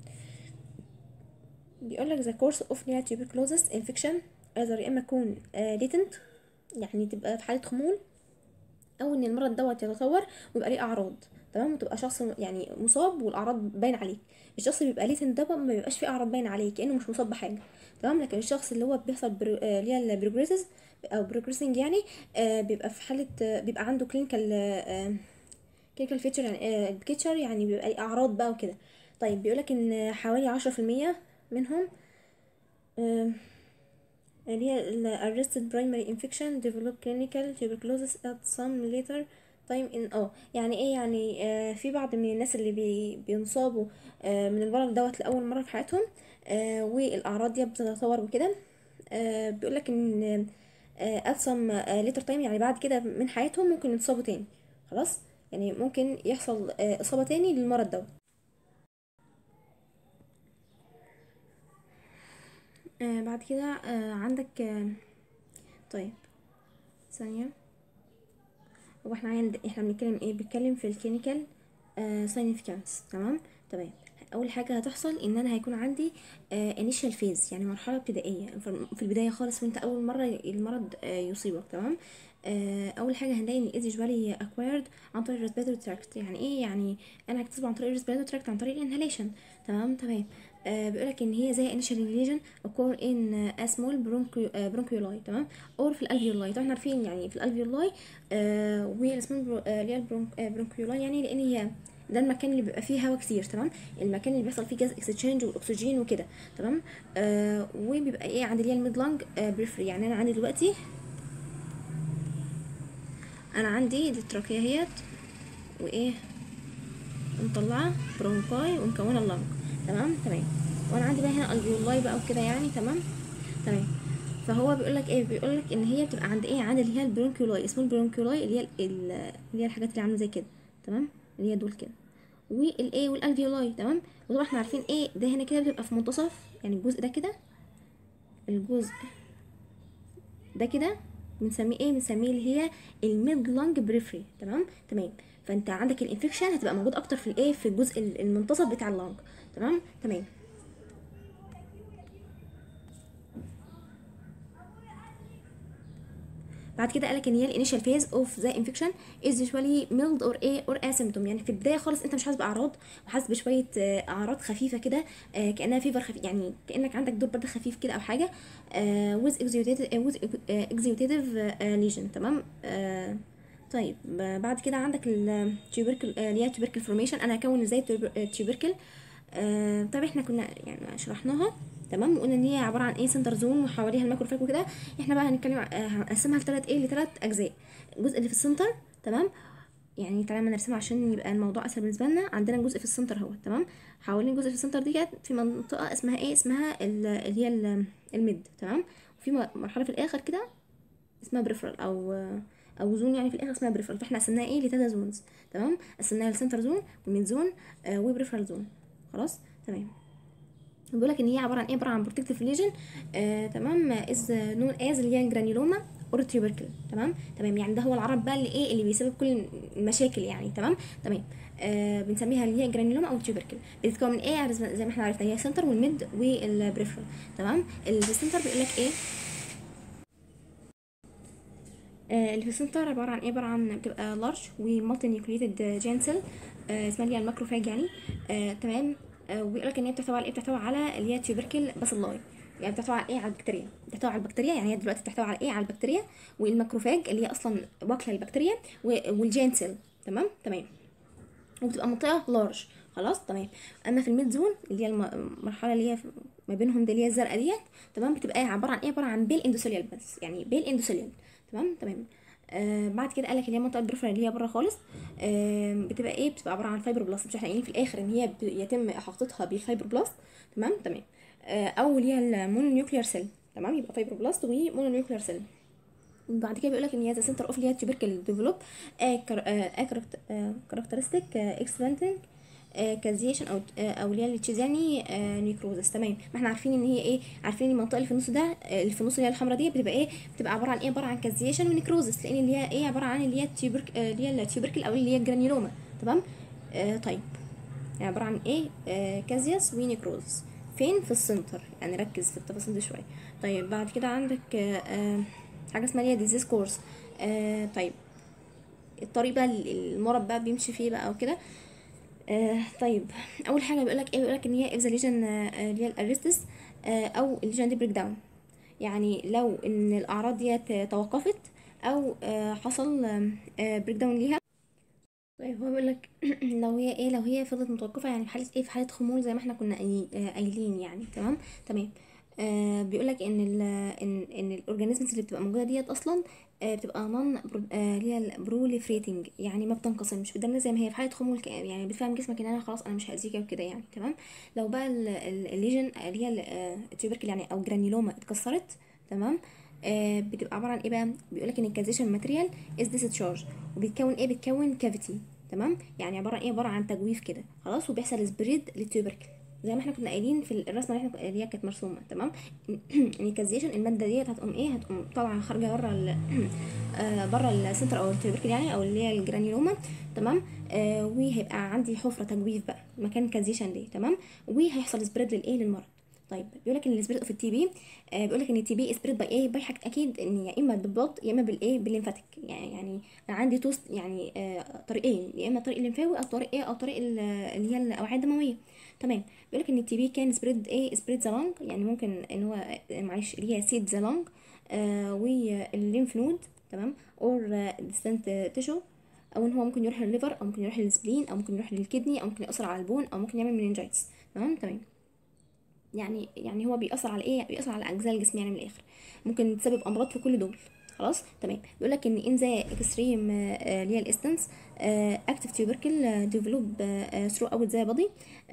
بيقول لك the course of near tuberculosis infection either يا اما يكون آه، latent يعني تبقى في حالة خمول او ان المرض دوت يتطور ويبقى ليه اعراض تمام وتبقى شخص يعني مصاب والاعراض باين عليه الشخص اللي بيبقى ليتن ده بقى ما بيبقاش فيه اعراض باين عليه كانه مش مصاب بحاجه تمام لكن الشخص اللي هو بيحصل برو... آه، اللي هي البروجريسز او بروجريسنج يعني آه، بيبقى في حاله آه، بيبقى عنده كلينيكال كلينيكال فيتشر يعني بيكتشر يعني بيبقى ليه اعراض بقى وكده طيب بيقولك ان حوالي عشرة في المية منهم آه، اللي هي ال arrested primary infection develop clinical tuberculosis at some later time in اه يعني ايه يعني آه في بعض من الناس اللي بي بينصابوا آه من المرض دوت لأول مرة في حياتهم آه والأعراض دي بتتطور وكده آه بيقولك ان آه at some آه later time يعني بعد كده من حياتهم ممكن يتصابوا تاني خلاص يعني ممكن يحصل آه إصابة تاني للمرض دوت آه بعد كده آه عندك آه طيب ثانية هو احنا عند احنا بنتكلم ايه بنتكلم في الكلينيكال ساينيفيكانس تمام تمام اول حاجه هتحصل ان انا هيكون عندي انيشال فيز يعني مرحله ابتدائيه في في البدايه خالص وانت اول مره المرض آه، يصيبك تمام آه، اول حاجه هنلاقي ان ايز جوالي اكوايرد عن طريق الريسبيراتوري تراكت يعني ايه يعني انا هكتسبه عن طريق الريسبيراتوري تراكت عن طريق الانهاليشن تمام تمام آه بيقولك ان هي زي initial lesion occur in a small bronchi- آه، bronchioli تمام اور في الالفيولاي طبعا احنا عارفين يعني في الالفيولاي آه والاسمول برو- آه، اللي هي البرونك- آه، برونكيولاي يعني لان هي ده المكان اللي بيبقى فيه هواء كتير تمام المكان اللي بيحصل فيه جاز اكسشينج والاكسجين وكده تمام آه وبيبقى ايه عند اللي هي الميد لانج آه بريفري يعني انا عندي دلوقتي انا عندي دي التراكيه اهيت وايه ومطلعه برونكاي ومكونه اللنج تمام تمام وانا عندي بقى هنا الفيولاي بقى وكده يعني تمام تمام فهو بيقول لك ايه بيقول لك ان هي بتبقى عند ايه عند اللي هي البرونكيولاي اسمه البرونكيولاي اللي هي ال- ال- اللي هي الحاجات اللي عامله زي كده تمام اللي هي دول كده والايه والالفيولاي تمام وطبعا احنا عارفين ايه ده هنا كده بتبقى في منتصف يعني الجزء ده كده الجزء ده كده بنسميه ايه بنسميه اللي هي الميد لانج بريفري تمام تمام فانت عندك الانفكشن هتبقى موجود اكتر في الايه في الجزء ال- المنتصف بتاع اللانج تمام تمام بعد كده قالك ان هي الانيشال فيز اوف ذا انفكشن از يوجوالي ميلد اور ايه اور اسيمتوم يعني في البدايه خالص انت مش حاسس باعراض وحاسس بشويه آه، اعراض خفيفه كده آه، كانها فيفر خفيف يعني كانك عندك دور برد خفيف كده او حاجه ويز اكزيوتيف اكزيوتيف ليجن تمام آه، طيب ب- بعد كده عندك التيوبركل اللي هي تيوبركل فورميشن انا هكون ازاي التيوبركل آه، طب احنا كنا يعني شرحناها تمام وقلنا ان هي عباره عن ايه سنتر زون وحواليها الماكروفاج وكده احنا بقى هنتكلم ع- آه، هنقسمها لثلاث ايه لثلاث اجزاء الجزء اللي في السنتر تمام يعني تعالى ما نرسمها عشان يبقى الموضوع اسهل بالنسبه لنا عندنا جزء في السنتر اهو تمام حوالين جزء في السنتر دي كانت في منطقه اسمها ايه اسمها ال- اللي هي ال- الميد تمام وفي م- مرحله في الاخر كده اسمها بريفرال او او زون يعني في الاخر اسمها بريفرال فاحنا قسمناها ايه لثلاثه زونز تمام قسمناها لسنتر زون وميد زون آه وبريفرال زون خلاص تمام بيقول لك ان هي عباره عن ايه عباره عن بروتكتيف ليجن آه تمام از نون از اللي هي الجرانيولوما اور تيوبركل تمام تمام يعني ده هو العرض بقى اللي ايه اللي بيسبب كل المشاكل يعني تمام تمام آه بنسميها اللي هي جرانيولوما او تيوبركل بتتكون من ايه زي ما احنا عرفنا هي السنتر والميد والبريفرال تمام السنتر بيقول لك ايه آه، اللي في السنتر عبارة عن ايه عبارة عن بتبقى لارج ومالتي نيوكليتد جينسل اسمها اللي هي الماكروفاج يعني آه، تمام آه، وبيقول لك ان هي بتحتوي على ايه بتحتوي على اللي هي تيوبركل باسيلاي يعني بتحتوي على ايه على البكتيريا بتحتوي على البكتيريا يعني هي دلوقتي بتحتوي على ايه على البكتيريا والماكروفاج اللي هي اصلا واكله البكتيريا و- والجينسل تمام تمام وبتبقى منطقه لارج خلاص تمام اما في الميد زون اللي هي الم- المرحله اللي هي في- ما بينهم دي اللي هي الزرقاء ديت تمام بتبقى عباره عن ايه عباره عن بيل اندوثيليال بس يعني بيل اندوثيليال تمام تمام آه بعد كده قالك اللي هي منطقه البريفرال اللي هي بره خالص آه بتبقى ايه بتبقى عباره عن فايبر بلاست مش احنا قايلين في الاخر ان هي ب- يتم احاطتها بالفايبر بلاست تمام تمام آه او اللي هي المونو نيوكليار سيل تمام يبقى فايبر بلاست ومونو نيوكليار سيل بعد كده بيقول لك ان هي سنتر اوف اللي هي تيوبركل ديفلوب كاركترستيك اكسبانتنج كازيشن او آه، او اللي هي التشيزاني نيكروزس تمام ما احنا عارفين ان هي ايه عارفين ان المنطقه اللي في النص ده آه، اللي في النص اللي هي الحمراء دي بتبقى ايه بتبقى عباره عن ايه عباره عن كازيشن ونيكروزس لان اللي هي ايه عباره عن اللي هي التيوبرك آه، اللي هي التيوبركل او اللي هي الجرانيولوما تمام آه طيب يعني عباره عن ايه آه كازياس ونيكروزس فين في السنتر يعني ركز في التفاصيل دي شويه طيب بعد كده عندك آه آه حاجه اسمها اللي هي ديزيز كورس آه طيب الطريق بقى اللي المرض بقى بيمشي فيه بقى وكده آه طيب اول حاجه بيقول لك ايه بيقول لك ان هي if the lesion آه، اللي هي الارستس آه او الليجن دي بريك داون يعني لو ان الاعراض ديت توقفت او آه حصل بريك داون ليها طيب هو بيقول لك لو هي ايه لو هي فضلت متوقفه يعني في حاله ايه في حاله خمول زي ما احنا كنا قايلين- آه، قايلين يعني تمام تمام آه بيقول لك ان ال ان ان الاورجانيزمز اللي بتبقى موجوده ديت اصلا آه بتبقى نون اللي هي البروليفريتنج يعني ما بتنقسمش بتدمر زي ما هي في حاله خمول ك- يعني بتفهم جسمك ان انا خلاص انا مش هاذيك وكده يعني تمام لو بقى ال- ال- الليجن اللي هي التيوبركل يعني او جرانيولوما اتكسرت تمام آه بتبقى عباره عن ايه بقى بيقول لك ان الكازيشن ماتيريال از ديسشارج وبتكون ايه بتكون كافيتي تمام يعني عباره عن ايه عباره عن تجويف كده خلاص وبيحصل سبريد للتيوبركل زي ما احنا كنا قايلين في الرسمه اللي احنا اللي هي كانت مرسومه تمام ان الكازيشن الماده ديت هتقوم ايه هتقوم طالعه خارجه بره ال آه، بره السنتر او التيوبركل يعني او اللي هي الجرانيولوما تمام آه وهيبقى عندي حفره تجويف بقى مكان الكازيشن دي تمام وهيحصل سبريد للايه للمرض طيب بيقول لك ان السبريد اوف التي بي بيقول لك ان التي بي سبريد باي ايه باي حاجه اكيد ان يا اما بالبلط يا اما بالايه بالليمفاتيك يعني يعني انا عندي توست يعني آه طريقين يا اما طريق الليمفاوي او طريق ايه او طريق ال- اللي هي الاوعيه الدمويه تمام بيقول لك ان التي بي كان سبريد ايه سبريد ذا لونج يعني ممكن ان هو آه، معلش اللي هي سيد ذا لونج والليمف نود تمام اور ديستنت تيشو او ان هو ممكن يروح للليفر او ممكن يروح للسبلين او ممكن يروح للكدني او ممكن ياثر على البون او ممكن يعمل مننجايتس تمام تمام يعني يعني هو بيأثر على ايه بيأثر على الاجزاء الجسميه يعني من الاخر ممكن تسبب امراض في كل دول خلاص تمام بيقول لك ان ان ذا اكستريم اللي هي الاستنس اكتيف تيوبركل ديفلوب ثرو اوت ذا بودي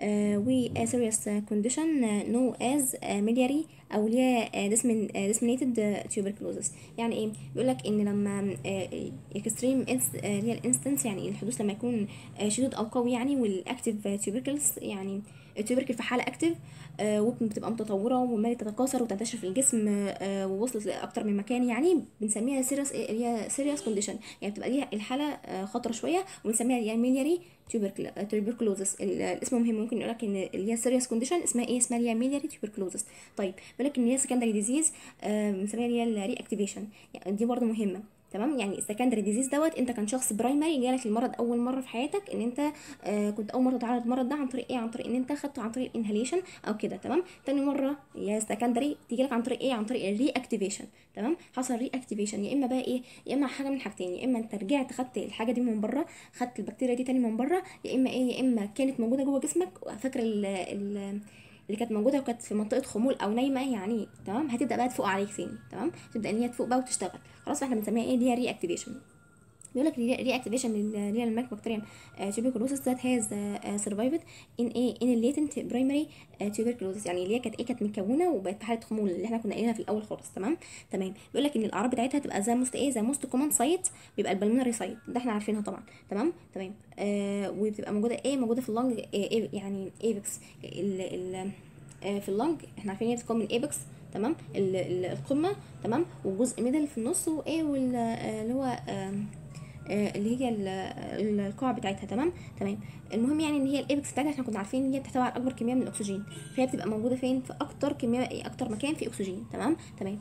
و سيريس كونديشن نو از ميلياري او اللي هي ديسمينيتد تيوبركلوزس يعني ايه بيقول لك ان لما اكستريم اللي هي الانستنس يعني الحدوث لما يكون آه، شديد او قوي يعني والاكتيف تيوبركلز يعني التيوبركل في حاله اكتيف وبتبقى متطوره وعماله تتكاثر وتنتشر في الجسم آه، ووصلت لاكتر من مكان يعني بنسميها سيريس اللي هي سيريس كونديشن يعني بتبقى دي الحاله آه، خطره شويه وبنسميها يعني ميلياري تيوبركلوزس الاسم مهم ممكن يقول لك ان اللي هي سيريس كونديشن اسمها ايه اسمها اللي هي ميلياري تيوبركلوزس طيب بيقول لك ان هي سكندري ديزيز بنسميها اللي هي الري اكتيفيشن يعني دي برضه مهمه تمام يعني السكندري ديزيز دوت انت كان شخص برايمري جالك المرض اول مره في حياتك ان انت آه كنت اول مره تتعرض للمرض ده عن طريق ايه عن طريق ان انت خدته عن طريق انهاليشن او كده تمام تاني مره يا سكندري تيجي لك عن طريق ايه عن طريق الري اكتيفيشن تمام حصل ري اكتيفيشن يا اما بقى ايه يا اما حاجه من حاجتين يا اما انت رجعت خدت الحاجه دي من بره خدت البكتيريا دي تاني من بره يا اما ايه يا اما كانت موجوده جوه جسمك فاكر ال ال اللي كانت موجوده وكانت في منطقه خمول او نايمه يعني تمام هتبدا بقى تفوق عليك تاني تمام تبدا ان هي تفوق بقى وتشتغل خلاص فاحنا بنسميها ايه اللي هي ري اكتيفيشن بيقول لك ري اكتيفيشن اللي هي الماك بكتيريم tuberculosis that has uh, survived in a in a latent primary uh, tuberculosis يعني اللي هي كانت ايه كانت متكونه وبقت في حاله خمول اللي احنا كنا قايلينها في الاول خالص تمام تمام بيقول لك ان الاعراض بتاعتها تبقى زي موست ايه زي موست كومن سايت بيبقى البلمونري سايت ده احنا عارفينها طبعا تمام تمام آه وبتبقى موجوده ايه موجوده في اللنج إيه يعني ايبكس ال ال آه، في اللنج احنا عارفين هي بتتكون من ايبكس تمام ال- ال- القمه تمام وجزء ميدل في النص وايه وال آه، اللي هو آم، آه، اللي هي ال- ال- القاع بتاعتها تمام تمام المهم يعني ان هي الايبكس بتاعتها احنا كنا عارفين ان هي بتحتوي على اكبر كميه من الاكسجين فهي بتبقى موجوده فين في اكتر كميه اكتر مكان فيه اكسجين تمام تمام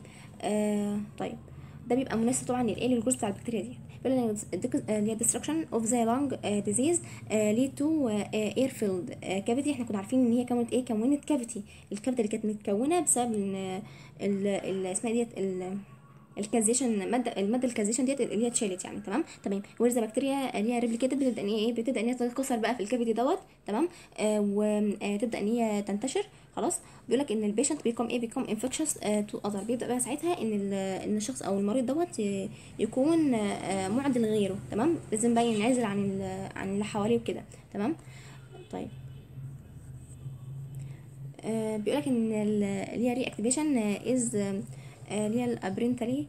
آه طيب ده بيبقى مناسب طبعا للايه للجزء بتاع البكتيريا دي بيقول ان الدك- اللي هي destruction of the lung آه، disease آه، lead to آه، air filled آه، cavity احنا كنا عارفين ان هي كونت ايه كونت كافيتي الكافيتي اللي كانت متكونه بسبب ان ال- ال- اسمها ديت ال- الكازيشن ماده الماده الكازيشن ديت اللي هي اتشالت يعني تمام تمام ويرز بكتيريا اللي هي ريبليكيتد بتبدا ان هي ايه بتبدا ان هي تتكسر بقى في الكافيتي دوت تمام آه وتبدا ان هي تنتشر خلاص بيقول لك ان البيشنت بيكون ايه بيكون انفكشس تو اذر بيبدا بقى ساعتها ان ال- ان الشخص او المريض دوت ي- يكون آه، معدي لغيره تمام لازم بقى ينعزل عن ال- عن اللي حواليه وكده تمام طيب آه، بيقولك ان ال- اللي هي ري اكتيفيشن از اللي هي الابرنتالي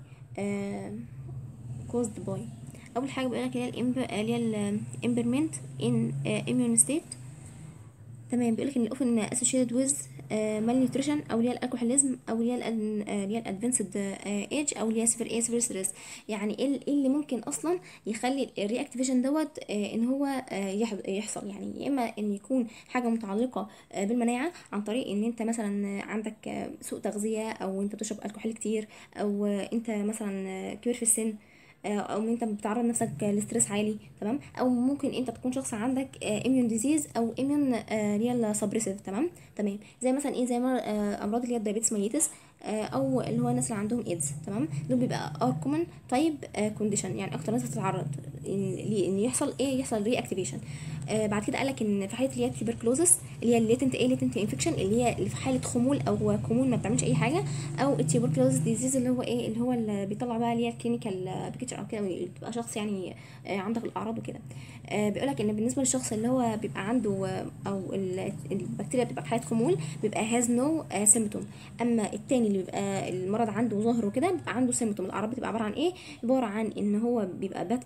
كوزد باي اول حاجه بيقولك اللي هي الامب اللي هي الامبرمنت ان اميون ستيت تمام بيقولك ان الاوفن اسوشيتد ويز مال نيوتريشن او اللي هي الالكوهوليزم او اللي هي الأن- آه، اللي هي الادفانسد ايج او اللي هي سيفير ايه سيفير ستريس يعني ايه ال- إيه اللي ممكن اصلا يخلي الري اكتيفيشن دوت آه، ان هو آه، يح- يحصل يعني يا اما ان يكون حاجه متعلقه آه، بالمناعه عن طريق ان انت مثلا عندك آه، سوء تغذيه او انت بتشرب الكحول كتير او آه، انت مثلا آه، كبير في السن آه، او ان انت بتعرض نفسك لستريس عالي تمام او ممكن انت تكون شخص عندك اميون ديزيز او اميون اللي هي السبريسيف تمام تمام زي مثلا ايه زي ما آه، امراض اللي هي الدايابيتس ميليتس آه، او اللي هو الناس اللي عندهم ايدز تمام دول بيبقى ار كومن تايب كونديشن يعني اكتر ناس بتتعرض ان ليه- إن يحصل ايه يحصل ري اكتيفيشن بعد كده قالك ان في حاله اللي هي التيوبركلوزس اللي هي الليتنت ايه ليتنت انفكشن اللي هي اللي في حاله خمول او كمون ما بتعملش اي حاجه او التيوبركلوزس ديزيز اللي هو ايه اللي هو اللي بيطلع بقى اللي هي الكلينيكال بيكتشر او كده اللي بتبقى شخص يعني آه، عندك الاعراض وكده آه، بيقولك ان بالنسبه للشخص اللي هو بيبقى عنده آه، او ال- البكتيريا بتبقى في حاله خمول بيبقى هاز نو سيمتوم اما التاني اللي بيبقى المرض عنده ظاهر وكده بيبقى عنده سيمتوم الاعراض بتبقى عباره عن ايه عباره عن ان هو بيبقى باد كوف عنده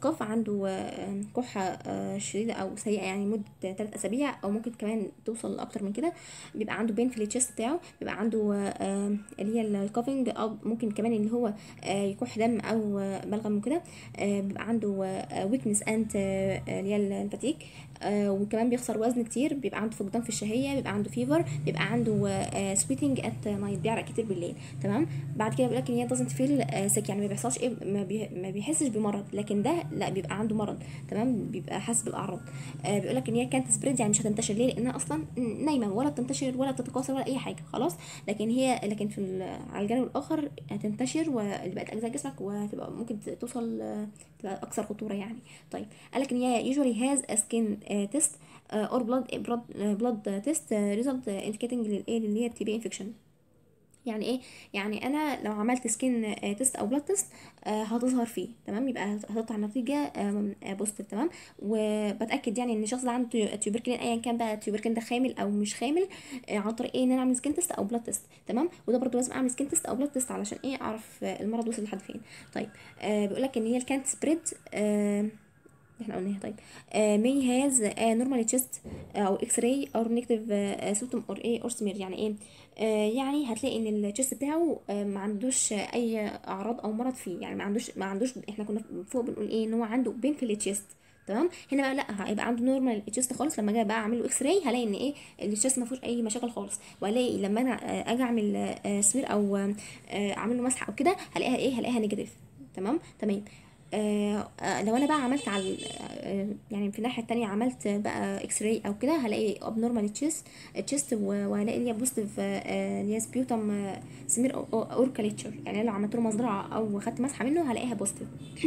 عنده آه، كحه آه، شديده او سيئه يعني مده 3 اسابيع او ممكن كمان توصل لاكتر من كده بيبقى عنده بين في التشيست بتاعه بيبقى عنده آه، اللي هي الكوفنج او ممكن كمان اللي هو آه، يكح دم او آه، بلغم وكده آه، بيبقى عنده ويكنس اند اللي هي الفاتيك آه، وكمان بيخسر وزن كتير بيبقى عنده فقدان في الشهيه بيبقى عنده فيفر بيبقى عنده سويتنج ات نايت بيعرق كتير بالليل تمام بعد كده بيقول لك ان هي doesn't feel سك يعني ما بيحصلش ايه ما, بي ما بيحسش بمرض لكن ده لا بيبقى عنده مرض تمام بيبقى حاسس بالاعراض آه بيقول لك ان هي كانت سبريد يعني مش هتنتشر ليه لانها اصلا نايمه ولا بتنتشر ولا بتتكاثر ولا اي حاجه خلاص لكن هي لكن في ال- على الجانب الاخر هتنتشر وبقت اجزاء جسمك وهتبقى ممكن توصل آه، تبقى اكثر خطوره يعني طيب قال لك ان هي usually has a skin uh, test uh, or blood blood uh, blood test uh, result uh, indicating للايه اللي هي تي بي infection يعني ايه يعني انا لو عملت سكين تيست او بلاد تيست هتظهر فيه تمام يبقى هتطلع نتيجه بوزيتيف تمام وبتاكد يعني ان الشخص ده عنده تيوبركلين ايا كان بقى التيوبركلين ده خامل او مش خامل آه، عن طريق ايه ان انا اعمل سكين تيست او بلاد تيست تمام وده برضو لازم اعمل سكين تيست او بلاد تيست علشان ايه اعرف آه، المرض وصل لحد فين طيب آه بيقول لك ان هي الكانت سبريد آه احنا قلناها طيب آه may has a normal chest او اكس راي or negative آه symptom or ايه or smear يعني ايه آه يعني هتلاقي ان التشست بتاعه آه ما عندوش اي اعراض او مرض فيه يعني ما عندوش ما عندوش احنا كنا فوق بنقول ايه ان هو عنده بين في التشست تمام هنا بقى لا هيبقى عنده نورمال تشست خالص لما اجي بقى اعمل له اكس راي هلاقي ان ايه التشست ما فيهوش اي مشاكل خالص وهلاقي لما انا آه، اجي اعمل آه، سمير او آه، اعمل له مسح او كده هلاقيها ايه هلاقيها نيجاتيف تمام تمام آه آه، لو انا بقى عملت على آه يعني في الناحيه التانية عملت بقى اكس راي او كده هلاقي ابنورمال تشيست تشيست وهلاقي اللي هي بوزيتيف اللي هي سبيوتم سمير اوركاليتشر يعني لو عملت له مزرعه او خدت مسحه منه هلاقيها بوزيتيف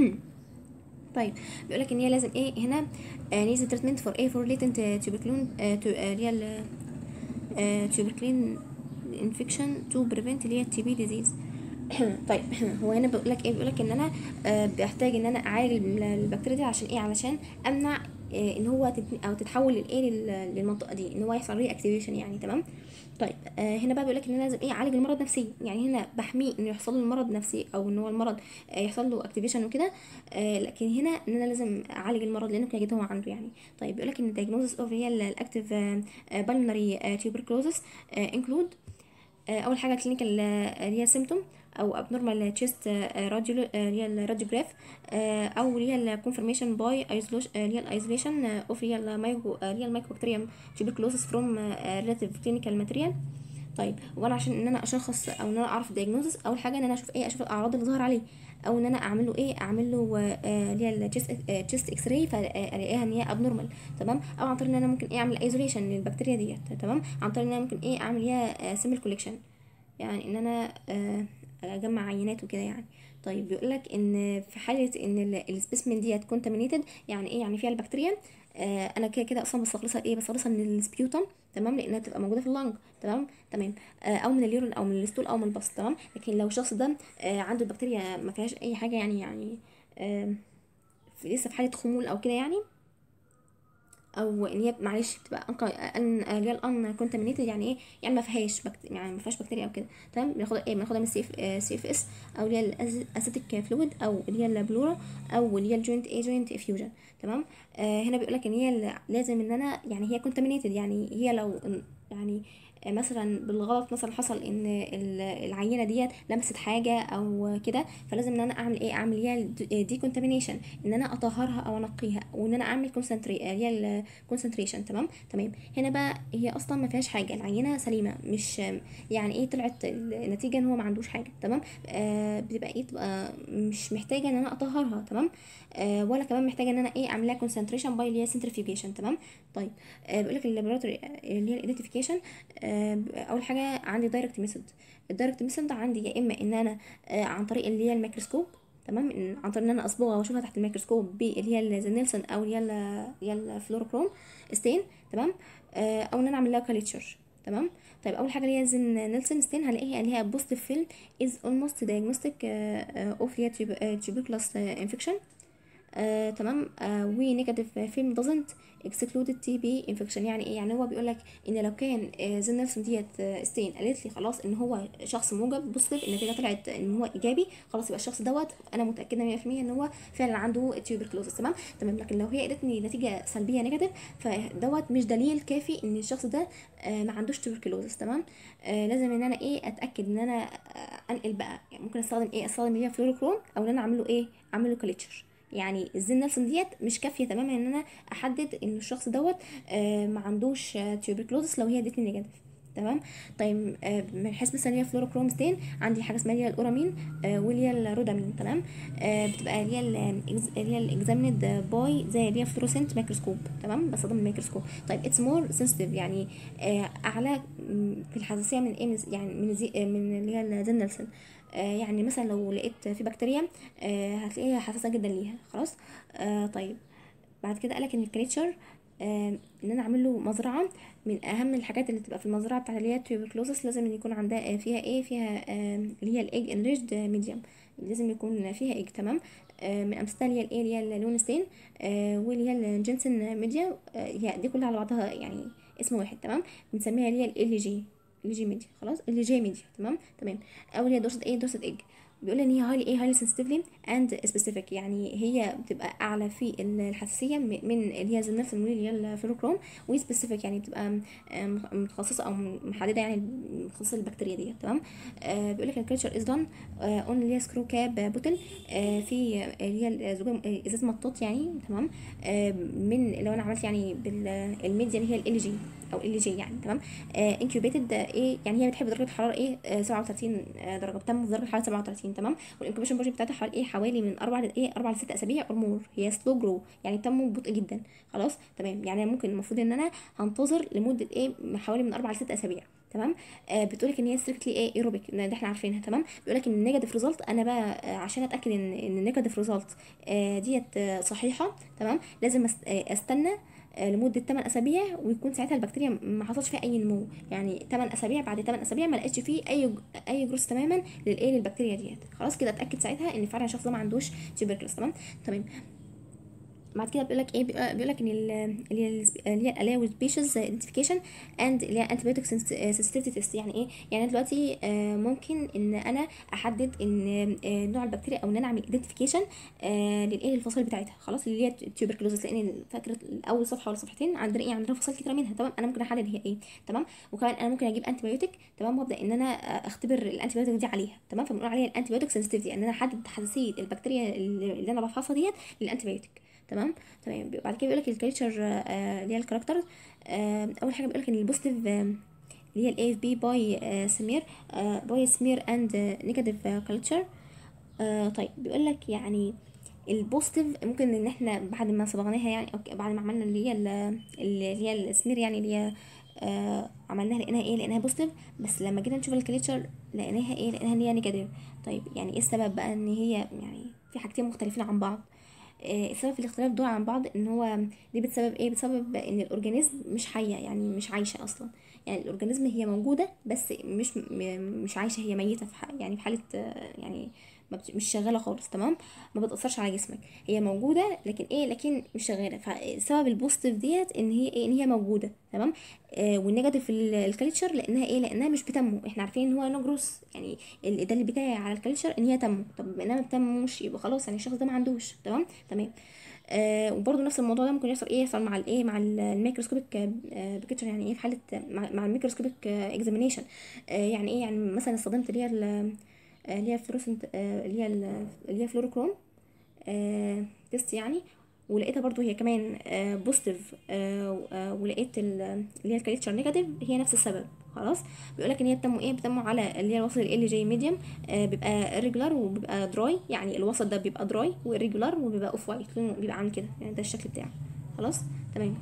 طيب بيقول لك ان هي لازم ايه هنا نيز تريتمنت فور ايه فور ليتنت تيوبركلون اللي هي تيوبركلين انفكشن تو بريفنت اللي هي التي بي ديزيز طيب هو هنا بيقول لك ايه بيقول لك ان انا آه، بحتاج ان انا اعالج ال- البكتيريا دي عشان ايه علشان امنع آه، ان هو تت- او تتحول للايه لل- للمنطقه دي ان هو يحصل ري اكتيفيشن يعني تمام طيب آه هنا بقى بيقول لك ان أنا لازم ايه اعالج المرض نفسيا يعني هنا بحميه انه يحصل له المرض نفسي او ان هو المرض آه يحصل له اكتيفيشن وكده آه لكن هنا ان انا لازم اعالج المرض لانه كده كده هو عنده يعني طيب بيقول لك ان الدايجنوزس اوف هي الاكتيف بالمونري تيوبركلوزس انكلود اول حاجه كلينيكال اللي هي سيمتوم او abnormal chest راديو اللي هي الراديوجراف او اللي هي الكونفirmation باي اللي هي الايزوليشن اوف اللي هي المايكرو اللي هي المايكوبكتيريوم tuberculosis from relative clinical material طيب وانا عشان ان انا اشخص او ان انا اعرف الدياجنوزس اول حاجه ان انا اشوف ايه اشوف الاعراض اللي ظهر عليه او ان انا اعمل له ايه اعمل له آه، اللي هي التشست اكس راي فالاقيها ان هي ابنورمال تمام او عن طريق ان انا ممكن ايه اعمل ايزوليشن للبكتيريا ديت تمام عن طريق ان انا ممكن ايه اعمل ليها سيمبل كوليكشن يعني ان انا آه، اجمع عينات وكده يعني طيب بيقول لك ان في حاله ان السبيسمن ديت كونتامينيتد يعني ايه يعني فيها البكتيريا آه انا كده كده اصلا بستخلصها ايه بستخلصها من السبيوتم تمام لانها تبقى موجوده في اللنج تمام تمام آه او من اليورين او من الستول او من البص تمام لكن لو الشخص ده آه عنده البكتيريا ما فيهاش اي حاجه يعني يعني آه في لسه في حاله خمول او كده يعني او ان هي معلش بتبقى أنق- ان اللي هي الان كونتامينيتد يعني ايه يعني ما فيهاش بكت... يعني ما فيهاش بكتيريا او كده تمام بناخدها ايه بناخدها من السي اف سي اف اس او اللي هي الاسيتيك فلويد او اللي هي البلورا او اللي هي الجوينت اي جوينت افيوجن تمام آه هنا بيقول لك ان هي ال- لازم ان انا يعني هي كونتامينيتد يعني هي لو يعني آه، مثلا بالغلط مثلا حصل ان ال- العينه ديت لمست حاجه او كده فلازم ان انا اعمل ايه اعمل هي دي كونتامينيشن ان انا اطهرها او انقيها وان انا اعمل كونسنتري هي الكونسنتريشن تمام تمام هنا بقى هي اصلا ما فيهاش حاجه العينه سليمه مش يعني ايه طلعت النتيجه ان هو ما عندوش حاجه تمام آه بتبقى ايه تبقى مش محتاجه ان انا اطهرها تمام آه ولا كمان محتاجه ان انا ايه اعمل لها كونسنتريشن باي اللي هي سنترفيوجيشن تمام طيب آه بيقول لك اللابوراتوري اللي هي الايدنتيفيكيشن آه اول حاجه عندي دايركت ميثود الدايركت ميثود عندي يا اما ان انا آه عن طريق اللي هي الميكروسكوب تمام إن- عن طريق ان انا اصبغها واشوفها تحت الميكروسكوب اللي هي زي نيلسون او اللي هي ال- اللي هي الفلوروكروم ستين تمام آه او ان انا اعمل لها كاليتشر تمام طيب اول حاجه اللي هي زين نيلسون ستين هلاقيها اللي هي بوزيتيف فيلم از اولموست دايجنوستيك اوف اللي هي tuberculous انفكشن آه تمام آه و نيجاتيف فيلم doesn't exclude تي بي انفكشن يعني ايه يعني هو بيقول لك ان لو كان آه زين نيلسون ديت آه ستين قالت لي خلاص ان هو شخص موجب بوزيتيف النتيجه طلعت ان هو ايجابي خلاص يبقى الشخص دوت انا متاكده 100% ان هو فعلا عنده تيوبركلوزس تمام تمام لكن لو هي قالت لي نتيجه سلبيه نيجاتيف فدوت مش دليل كافي ان الشخص ده آه ما عندوش تيوبركلوزس تمام آه لازم ان انا ايه اتاكد ان انا آه انقل بقى يعني ممكن استخدم ايه استخدم اللي هي فلوروكروم او ان انا اعمل له ايه اعمل له كليتشر يعني الزين نيلسون ديت مش كافيه تماما ان انا احدد ان الشخص دوت آه ما عندوش آه تيوبركلوزس لو هي ادتني نيجاتيف تمام طيب آه من حيث مثلا هي فلوروكرومستين عندي حاجه اسمها اللي هي الاورامين آه واللي هي الرودامين تمام آه بتبقى اللي هي اللي هي الاكزاميند باي زي اللي هي فلوروسنت ميكروسكوب تمام بستخدم الميكروسكوب طيب اتس مور سنسيتيف يعني آه اعلى في الحساسيه من ايه يعني من زي من اللي هي الزين نيلسون آه يعني مثلا لو لقيت في بكتيريا آه هتلاقيها حساسه جدا ليها خلاص آه طيب بعد كده قالك ان الكريتشر آه ان انا اعمل له مزرعه من اهم الحاجات اللي تبقى في المزرعه بتاعت اللي هي التوبركلوزس لازم يكون عندها فيها ايه فيها آه اللي هي الايج انريجد ميديوم لازم يكون فيها ايج تمام آه من امثلتها اللي هي الايه اللي هي اللونستين آه واللي هي الجنسن ميديا آه هي دي كلها على بعضها يعني اسم واحد تمام بنسميها اللي هي ال جي ال جي ميديا خلاص ال جي ميديا تمام تمام او اللي هي دورسة ايه دورسة ايج بيقول ان هي هايلي ايه هايلي سنسيتيفلي اند سبيسيفيك يعني هي بتبقى اعلى في الحساسيه من اللي هي زي نفس اللي هي الفيروكروم وسبيسيفيك يعني بتبقى متخصصه او محدده يعني متخصصه للبكتيريا دي تمام آه بيقول لك الكلتشر از دون اون اللي هي سكرو كاب بوتل آه في اللي هي ازاز مطاط يعني تمام آه من لو انا عملت يعني بالميديا اللي هي ال جي او ال جي يعني تمام آه انكيوبيتد ايه يعني هي بتحب درجه الحراره ايه آه 37 آه درجه بتم في درجه الحراره 37 تمام والانكيوبيشن بروجكت بتاعتها حوالي ايه حوالي من 4 ل ايه 4 ل 6 اسابيع اور مور هي سلو جرو يعني بتنمو ببطء جدا خلاص تمام يعني ممكن المفروض ان انا هنتظر لمده ايه حوالي من 4 ل 6 اسابيع تمام آه بتقولك ان هي ستريكتلي ايه ايروبيك ده احنا عارفينها تمام بيقولك ان النيجاتيف ريزلت انا بقى آه عشان اتاكد ان ان النيجاتيف ريزلت آه ديت آه صحيحه تمام لازم استنى لمده 8 اسابيع ويكون ساعتها البكتيريا ما حصلش فيها اي نمو يعني 8 اسابيع بعد 8 اسابيع ما لقيتش فيه اي اي جروس تماما للايه للبكتيريا ديت خلاص كده اتاكد ساعتها ان فعلا الشخص ده ما عندوش تيوبركلوز تمام تمام بعد كده بيقول لك ايه بيقول لك ان اللي هي اللي هي الالاو سبيشيز ايدنتيفيكيشن اند اللي هي انتيبيوتيك سنسيتيفيتي تيست يعني ايه يعني دلوقتي ممكن ان انا احدد ان نوع البكتيريا او ان انا اعمل ايدنتيفيكيشن للايه للفصائل بتاعتها خلاص اللي هي التيوبركلوزس لان فاكره اول صفحه ولا صفحتين عندنا ايه عندنا فصائل كتيره منها تمام انا ممكن احدد هي ايه تمام وكمان انا ممكن اجيب انتيبيوتيك تمام وابدا ان انا اختبر الانتيبيوتيك دي عليها تمام فبنقول عليها الانتيبيوتيك سنسيتيفيتي ان انا احدد حساسيه البكتيريا اللي انا بفحصها ديت للانتيبيوتيك تمام تمام بعد كده بيقول لك الكالتشر اللي هي الكاركتر اول حاجه بيقول لك ان البوزيتيف اللي هي الاي اف بي باي سمير باي سمير اند نيجاتيف كالتشر طيب بيقول لك يعني البوزيتيف ممكن ان احنا بعد ما صبغناها يعني او بعد ما عملنا اللي هي اللي هي السمير يعني اللي هي آه عملناها لقيناها ايه لقيناها بوزيتيف بس لما جينا نشوف الكالتشر لقيناها ايه لقيناها ان هي نيجاتيف طيب يعني ايه السبب بقى ان هي يعني في حاجتين مختلفين عن بعض السبب في الاختلاف دول عن بعض ان هو دي بتسبب ايه بتسبب ان الاورجانيزم مش حيه يعني مش عايشه اصلا يعني الاورجانيزم هي موجوده بس مش مش عايشه هي ميته في يعني في حاله يعني مش شغاله خالص تمام ما بتاثرش على جسمك هي موجوده لكن ايه لكن مش شغاله فسبب البوزيتيف ديت ان هي ايه ان هي موجوده تمام آه والنيجاتيف الكالتشر لانها ايه لانها مش بتنمو احنا عارفين ان هو نجروس يعني ده اللي بتاعي على الكالتشر ان هي تنمو طب انها ما بتنموش يبقى خلاص يعني الشخص ده ما عندوش تمام تمام آه وبرده نفس الموضوع ده ممكن يحصل ايه يحصل مع الايه مع الميكروسكوبيك آه بيكتشر يعني ايه في حاله مع, مع الميكروسكوبيك اكزامينيشن آه يعني ايه يعني مثلا استخدمت اللي هي اللي هي فلوروسنت اللي هي اللي هي فلوروكروم تيست يعني ولقيتها برضو هي كمان بوزيتيف ولقيت اللي هي الكاليتشر نيجاتيف هي نفس السبب خلاص بيقول لك ان هي بتنمو ايه بتنمو على اللي هي الوسط ال جي ميديوم بيبقى ريجولار وبيبقى دراي يعني الوسط ده بيبقى دراي وريجولار وبيبقى اوف وايت بيبقى عامل كده يعني ده الشكل بتاعه خلاص تمام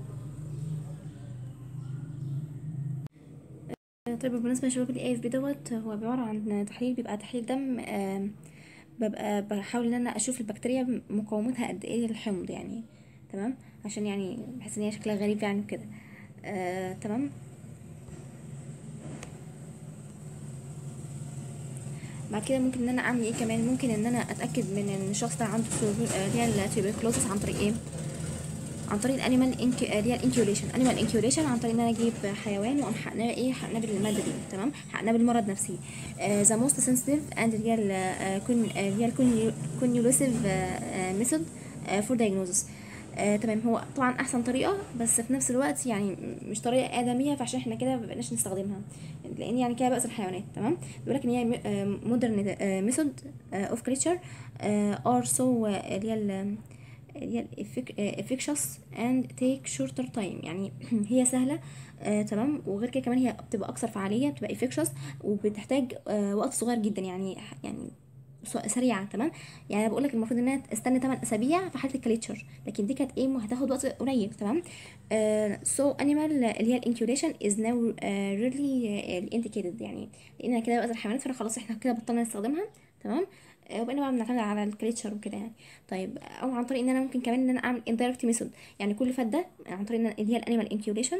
طيب بالنسبه لشباب الاي اف بي دوت هو عباره عن تحليل بيبقى تحليل دم آه ببقى بحاول ان انا اشوف البكتيريا مقاومتها قد ايه للحمض يعني تمام عشان يعني بحس ان هي شكلها غريب يعني وكده آه تمام بعد كده ممكن ان انا اعمل ايه كمان ممكن ان انا اتاكد من ان الشخص ده عنده tuber- آه، اللي هي التوبركلوزس عن طريق ايه عن طريق الانيمال انك اللي هي الانكيوليشن انيمال انكيوليشن عن طريق ان انا اجيب حيوان واقوم حقناه ايه حقناه بالماده دي تمام حقناه بالمرض نفسه ذا موست سنسيتيف اند اللي هي ال- آه، كون آه، اللي هي الكونيولوسيف ميثود فور دايجنوزس تمام هو طبعا احسن طريقه بس في نفس الوقت يعني مش طريقه ادميه فعشان احنا كده مبقناش نستخدمها لان يعني كده بأس الحيوانات تمام بيقول لك ان هي مودرن ميثود اوف كريتشر ار سو اللي هي ال- اللي هي افكشس اند تيك شورتر تايم يعني هي سهله آه تمام وغير كده كمان هي بتبقى اكثر فعاليه بتبقى افكشس وبتحتاج آه وقت صغير جدا يعني يعني س- سريعه تمام يعني انا بقول لك المفروض انها تستنى 8 اسابيع في حاله الكليتشر لكن دي كانت ايه هتاخد وقت قليل تمام سو انيمال اللي هي الانكيوليشن از ناو ريلي انديكيتد يعني لان كده بقى الحيوانات فانا خلاص احنا كده بطلنا نستخدمها تمام آه، وبقينا بقى بنعتمد على الكليتشر وكده يعني طيب او عن طريق ان انا ممكن كمان ان انا اعمل اندايركت ميثود يعني كل فات ده عن طريق إن أنا- اللي هي الانيمال انكيوليشن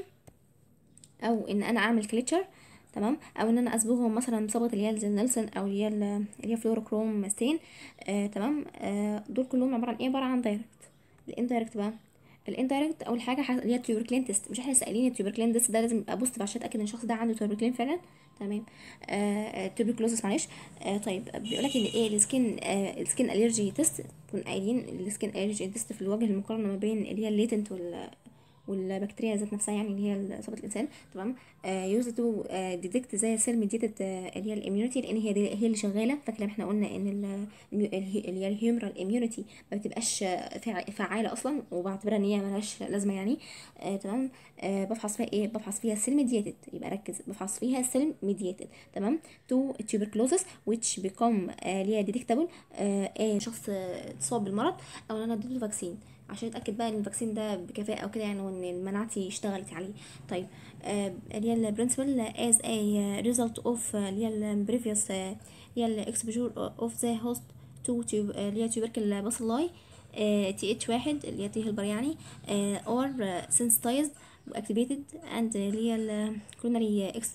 او ان انا اعمل كليتشر تمام او ان انا اصبغهم مثلا بصبغه اللي هي زي نيلسون او اللي هي ال- اللي هي فلوروكروم ستين آه تمام آه دول كلهم عباره عن ايه عباره عن دايركت الاندايركت بقى الاندايركت اول حاجه حاجة اللي هي التيوبركلين تيست مش احنا سائلين التيوبركلين تيست ده لازم ابص عشان اتاكد ان الشخص ده عنده تيوبركلين فعلا تمام آه تيوبركلوزس معلش آه طيب بيقول لك ان ايه السكين آه السكين الرجي تيست كنا قايلين السكين الرجي تيست في الوجه المقارنه ما بين اللي هي الليتنت وال والبكتيريا ذات نفسها يعني اللي هي اصابه الانسان تمام يوز تو ديتكت زي سيل ميديتد اللي هي الاميونيتي لان هي دي هي اللي شغاله فاكر احنا قلنا ان ال- الهي- اللي هي الهيومرال اميونيتي ما بتبقاش آه، فع- فعاله اصلا وبعتبرها ان هي ملهاش لازمه يعني آه تمام آه بفحص فيها ايه بفحص فيها سيل ميديتد يبقى ركز بفحص فيها سيل ميديتد تمام تو tuberculosis which become آه، اللي هي ديتكتابل ايه شخص آه، اتصاب بالمرض او ان انا اديله فاكسين عشان اتاكد بقى ان الفاكسين ده بكفاءه او كده يعني وان مناعتي اشتغلت عليه طيب آه، اللي هي البرنسبل از a ريزلت اوف اللي هي البريفيوس اللي هي الاكسبوجور اوف ذا هوست تو اللي هي tubercle bacilli تي اتش واحد اللي هي تي هيلبر يعني اور sensitized واكتيفيتد اند اللي هي الكوروناري اكس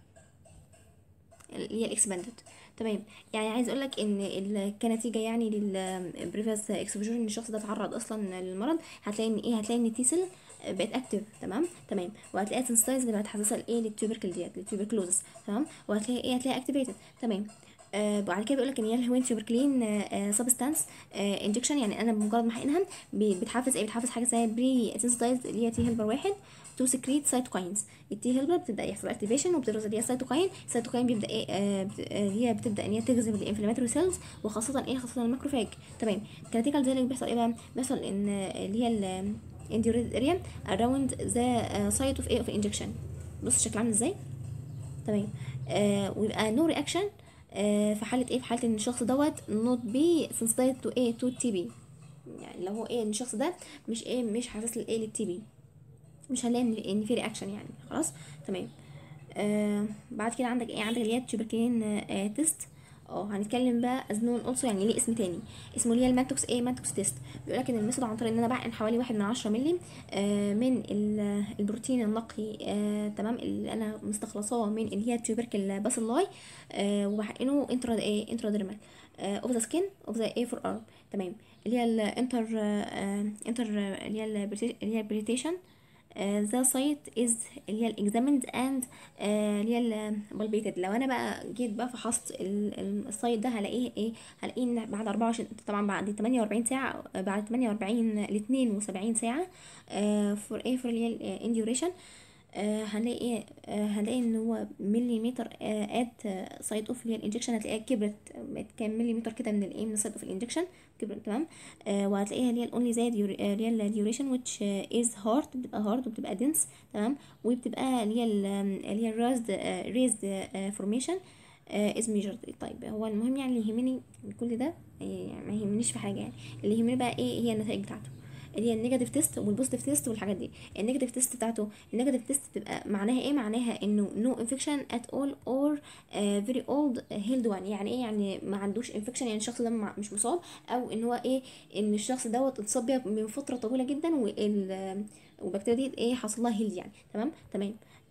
اللي هي الاكسباندد تمام يعني عايز اقول لك ان ال- كنتيجه يعني للبريفيوس اكسبوجر ان الشخص ده اتعرض اصلا للمرض هتلاقي ان ايه هتلاقي ان التي سيل بقت اكتف تمام تمام وهتلاقيها سنسيتايز اللي بقت حساسه لايه للتوبركل ديت للتوبركلوزس تمام وهتلاقي ايه هتلاقيها اكتيفيتد تمام آه بعد كده بيقول لك ان هي الهوين تيوبركلين سبستانس انجكشن يعني انا بمجرد ما حقنها ب- بتحفز ايه بتحفز حاجه زي بري سنسيتايز اللي هي تي هيلبر واحد تو سكريت سايتوكاينز التي هيلبر بتبدا يحصل اكتيفيشن وبتفرز اللي هي السيتوكاين السيتوكاين بيبدا ايه آه بت- آه، هي بتبدا ان هي تجذب الانفلاماتوري سيلز وخاصه ايه خاصه الماكروفاج تمام كنتيجه لذلك بيحصل ايه بقى بيحصل ان آه، اللي هي الانديوريا اراوند ذا سايت اوف ايه اوف انجكشن بص شكل عامل ازاي تمام آه ويبقى نو رياكشن آه في حاله ايه في حاله ان الشخص دوت نوت بي سنسيتايز تو ايه تو تي بي يعني لو هو ايه ان الشخص ده مش ايه مش حساس للايه للتي بي مش هنلاقي ان ان في رياكشن يعني خلاص تمام آه بعد كده عندك ايه عندك اللي هي التوبركلين آه تيست اه هنتكلم بقى ازنون اولسو يعني ليه اسم تاني اسمه اللي هي المانتوكس ايه مانتوكس تيست بيقول لك ان الميثود عن طريق ان انا بعقن حوالي واحد من عشرة مللي آه من ال- البروتين النقي آه تمام اللي انا مستخلصاه من اللي هي التوبركل باسيلاي آه وبحقنه انترا ايه انتراديرمال اوف ذا سكين اوف ذا اي فور ارم تمام اللي هي الانتر انتر اللي هي البريتي- اللي هي البريتيشن ذا سايت از اللي هي الاكزامند اند اللي هي البالبيتد لو انا بقى جيت بقى فحصت ال- ال- السايت ده هلاقيه ايه هلاقيه ان بعد 24 طبعا بعد 48 ساعه آه، بعد 48 ل 72 ساعه فور ايه فور اللي هي الانديوريشن هنلاقي ايه آه، هنلاقي ان هو مليمتر ات سايد اوف اللي هي الانجكشن هتلاقيها كبرت بقت كام مليمتر كده من الايه من السايد اوف الانجكشن كبرت تمام آه، وهتلاقيها اللي هي الاونلي زي الديور- آه، اللي هي الديوريشن ويتش از هارد بتبقى هارد وبتبقى دنس تمام وبتبقى اللي هي ال- اللي هي الرازد ريزد فورميشن از ميجرد طيب هو المهم يعني اللي يهمني من كل ده آه، يعني ما يهمنيش في حاجه يعني اللي يهمني بقى ايه هي النتائج بتاعته اللي هي النيجاتيف تيست والبوزيتيف تيست والحاجات دي النيجاتيف تيست بتاعته النيجاتيف تيست بتبقى معناها ايه معناها انه نو انفكشن ات اول اور فيري اولد هيلد وان يعني ايه يعني ما عندوش انفكشن يعني الشخص ده مع- مش مصاب او ان هو ايه ان الشخص دوت اتصاب بيها من فتره طويله جدا وال والبكتيريا دي ايه حصل لها هيلد يعني تمام تمام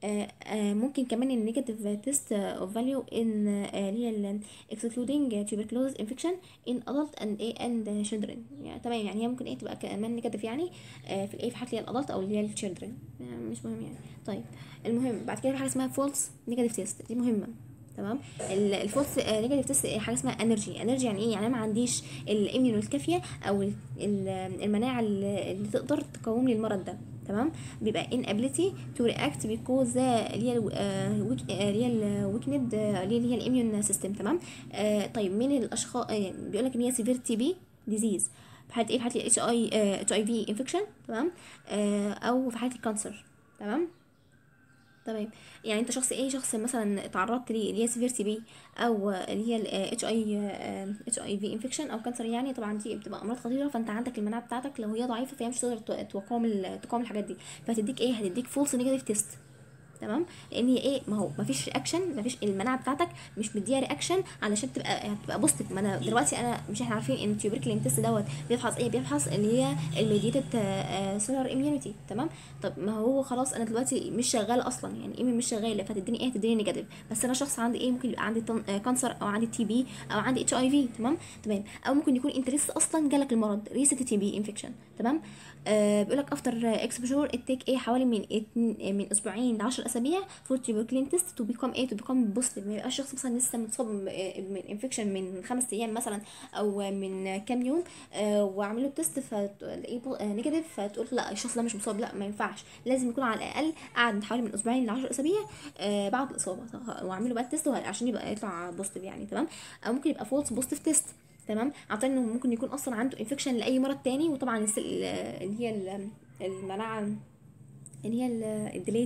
آه، آه، ممكن كمان النيجاتيف تيست اوف فاليو ان اللي هي excluding tuberculosis infection in adult and ايه and children يعني تمام يعني هي ممكن ايه تبقى كمان نيجاتيف يعني آه، في الايه في حاله اللي هي الادلت او اللي هي الشيلدرن يعني مش مهم يعني طيب المهم بعد كده في حاجه اسمها فولس نيجاتيف تيست دي مهمه تمام الفولس نيجاتيف تيست حاجه اسمها انرجي انرجي يعني ايه يعني انا ما عنديش الاميون الكافيه او ال- ال- المناعه اللي اللي تقدر تقاوم لي المرض ده تمام بيبقى inability to react because the اللي هي ال- آه، weak- آه، اللي هي الويكند اللي هي الاميون سيستم تمام آه، طيب من الاشخاص بيقول لك ان هي سيفير تي بي ديزيز في حاله ايه في حاله اتش اي اتش اي في انفكشن تمام آه، او في حاله الكانسر تمام تمام يعني انت شخص ايه شخص مثلا تعرضت ليه اللي هي سيفير تي بي او اللي هي اتش اي اتش اي في انفكشن او كانسر يعني طبعا دي بتبقى امراض خطيره فانت عندك المناعه بتاعتك لو هي ضعيفه فهي مش هتقدر تو- تقاوم ال- تقاوم الحاجات دي فهتديك ايه هتديك فولس نيجاتيف تيست تمام لان هي ايه ما هو ما فيش رياكشن ما فيش المناعه بتاعتك مش مديها رياكشن علشان تبقى تبقى بوزيتيف ما انا دلوقتي انا مش احنا عارفين ان التيوبركلين تيست دوت بيفحص ايه بيفحص اللي هي الميديتد سيلر اميونيتي تمام طب ما هو خلاص انا دلوقتي مش شغاله اصلا يعني ايه مش شغاله فتديني ايه تديني نيجاتيف بس انا شخص عندي ايه ممكن يبقى عندي طن- آه، كانسر او عندي تي بي او عندي اتش اي في تمام تمام او ممكن يكون انت لسه اصلا جالك المرض ريست تي بي انفكشن تمام آه بيقول لك افتر اكسبوجور التيك ايه حوالي من اتنين من اسبوعين ل 10 اسابيع فور تيوبركلين تيست تو بيكم ايه تو بيكم بوزيتيف ما يبقاش الشخص مثلا لسه متصاب م- آه، من انفكشن من خمس ايام مثلا او من كام يوم آه وعملوا تيست فتلاقيه نيجاتيف فتقول لا الشخص ده مش مصاب لا ما ينفعش لازم يكون على الاقل قعد من حوالي من اسبوعين ل 10 اسابيع آه بعد الاصابه وعملوا بقى التيست عشان يبقى يطلع بوزيتيف يعني تمام او ممكن يبقى فولس بوزيتيف تيست تمام عن طريق انه ممكن يكون اصلا عنده انفكشن لاي مرض تاني وطبعا الس- ال- اللي هي ال- المناعه اللي هي الديليت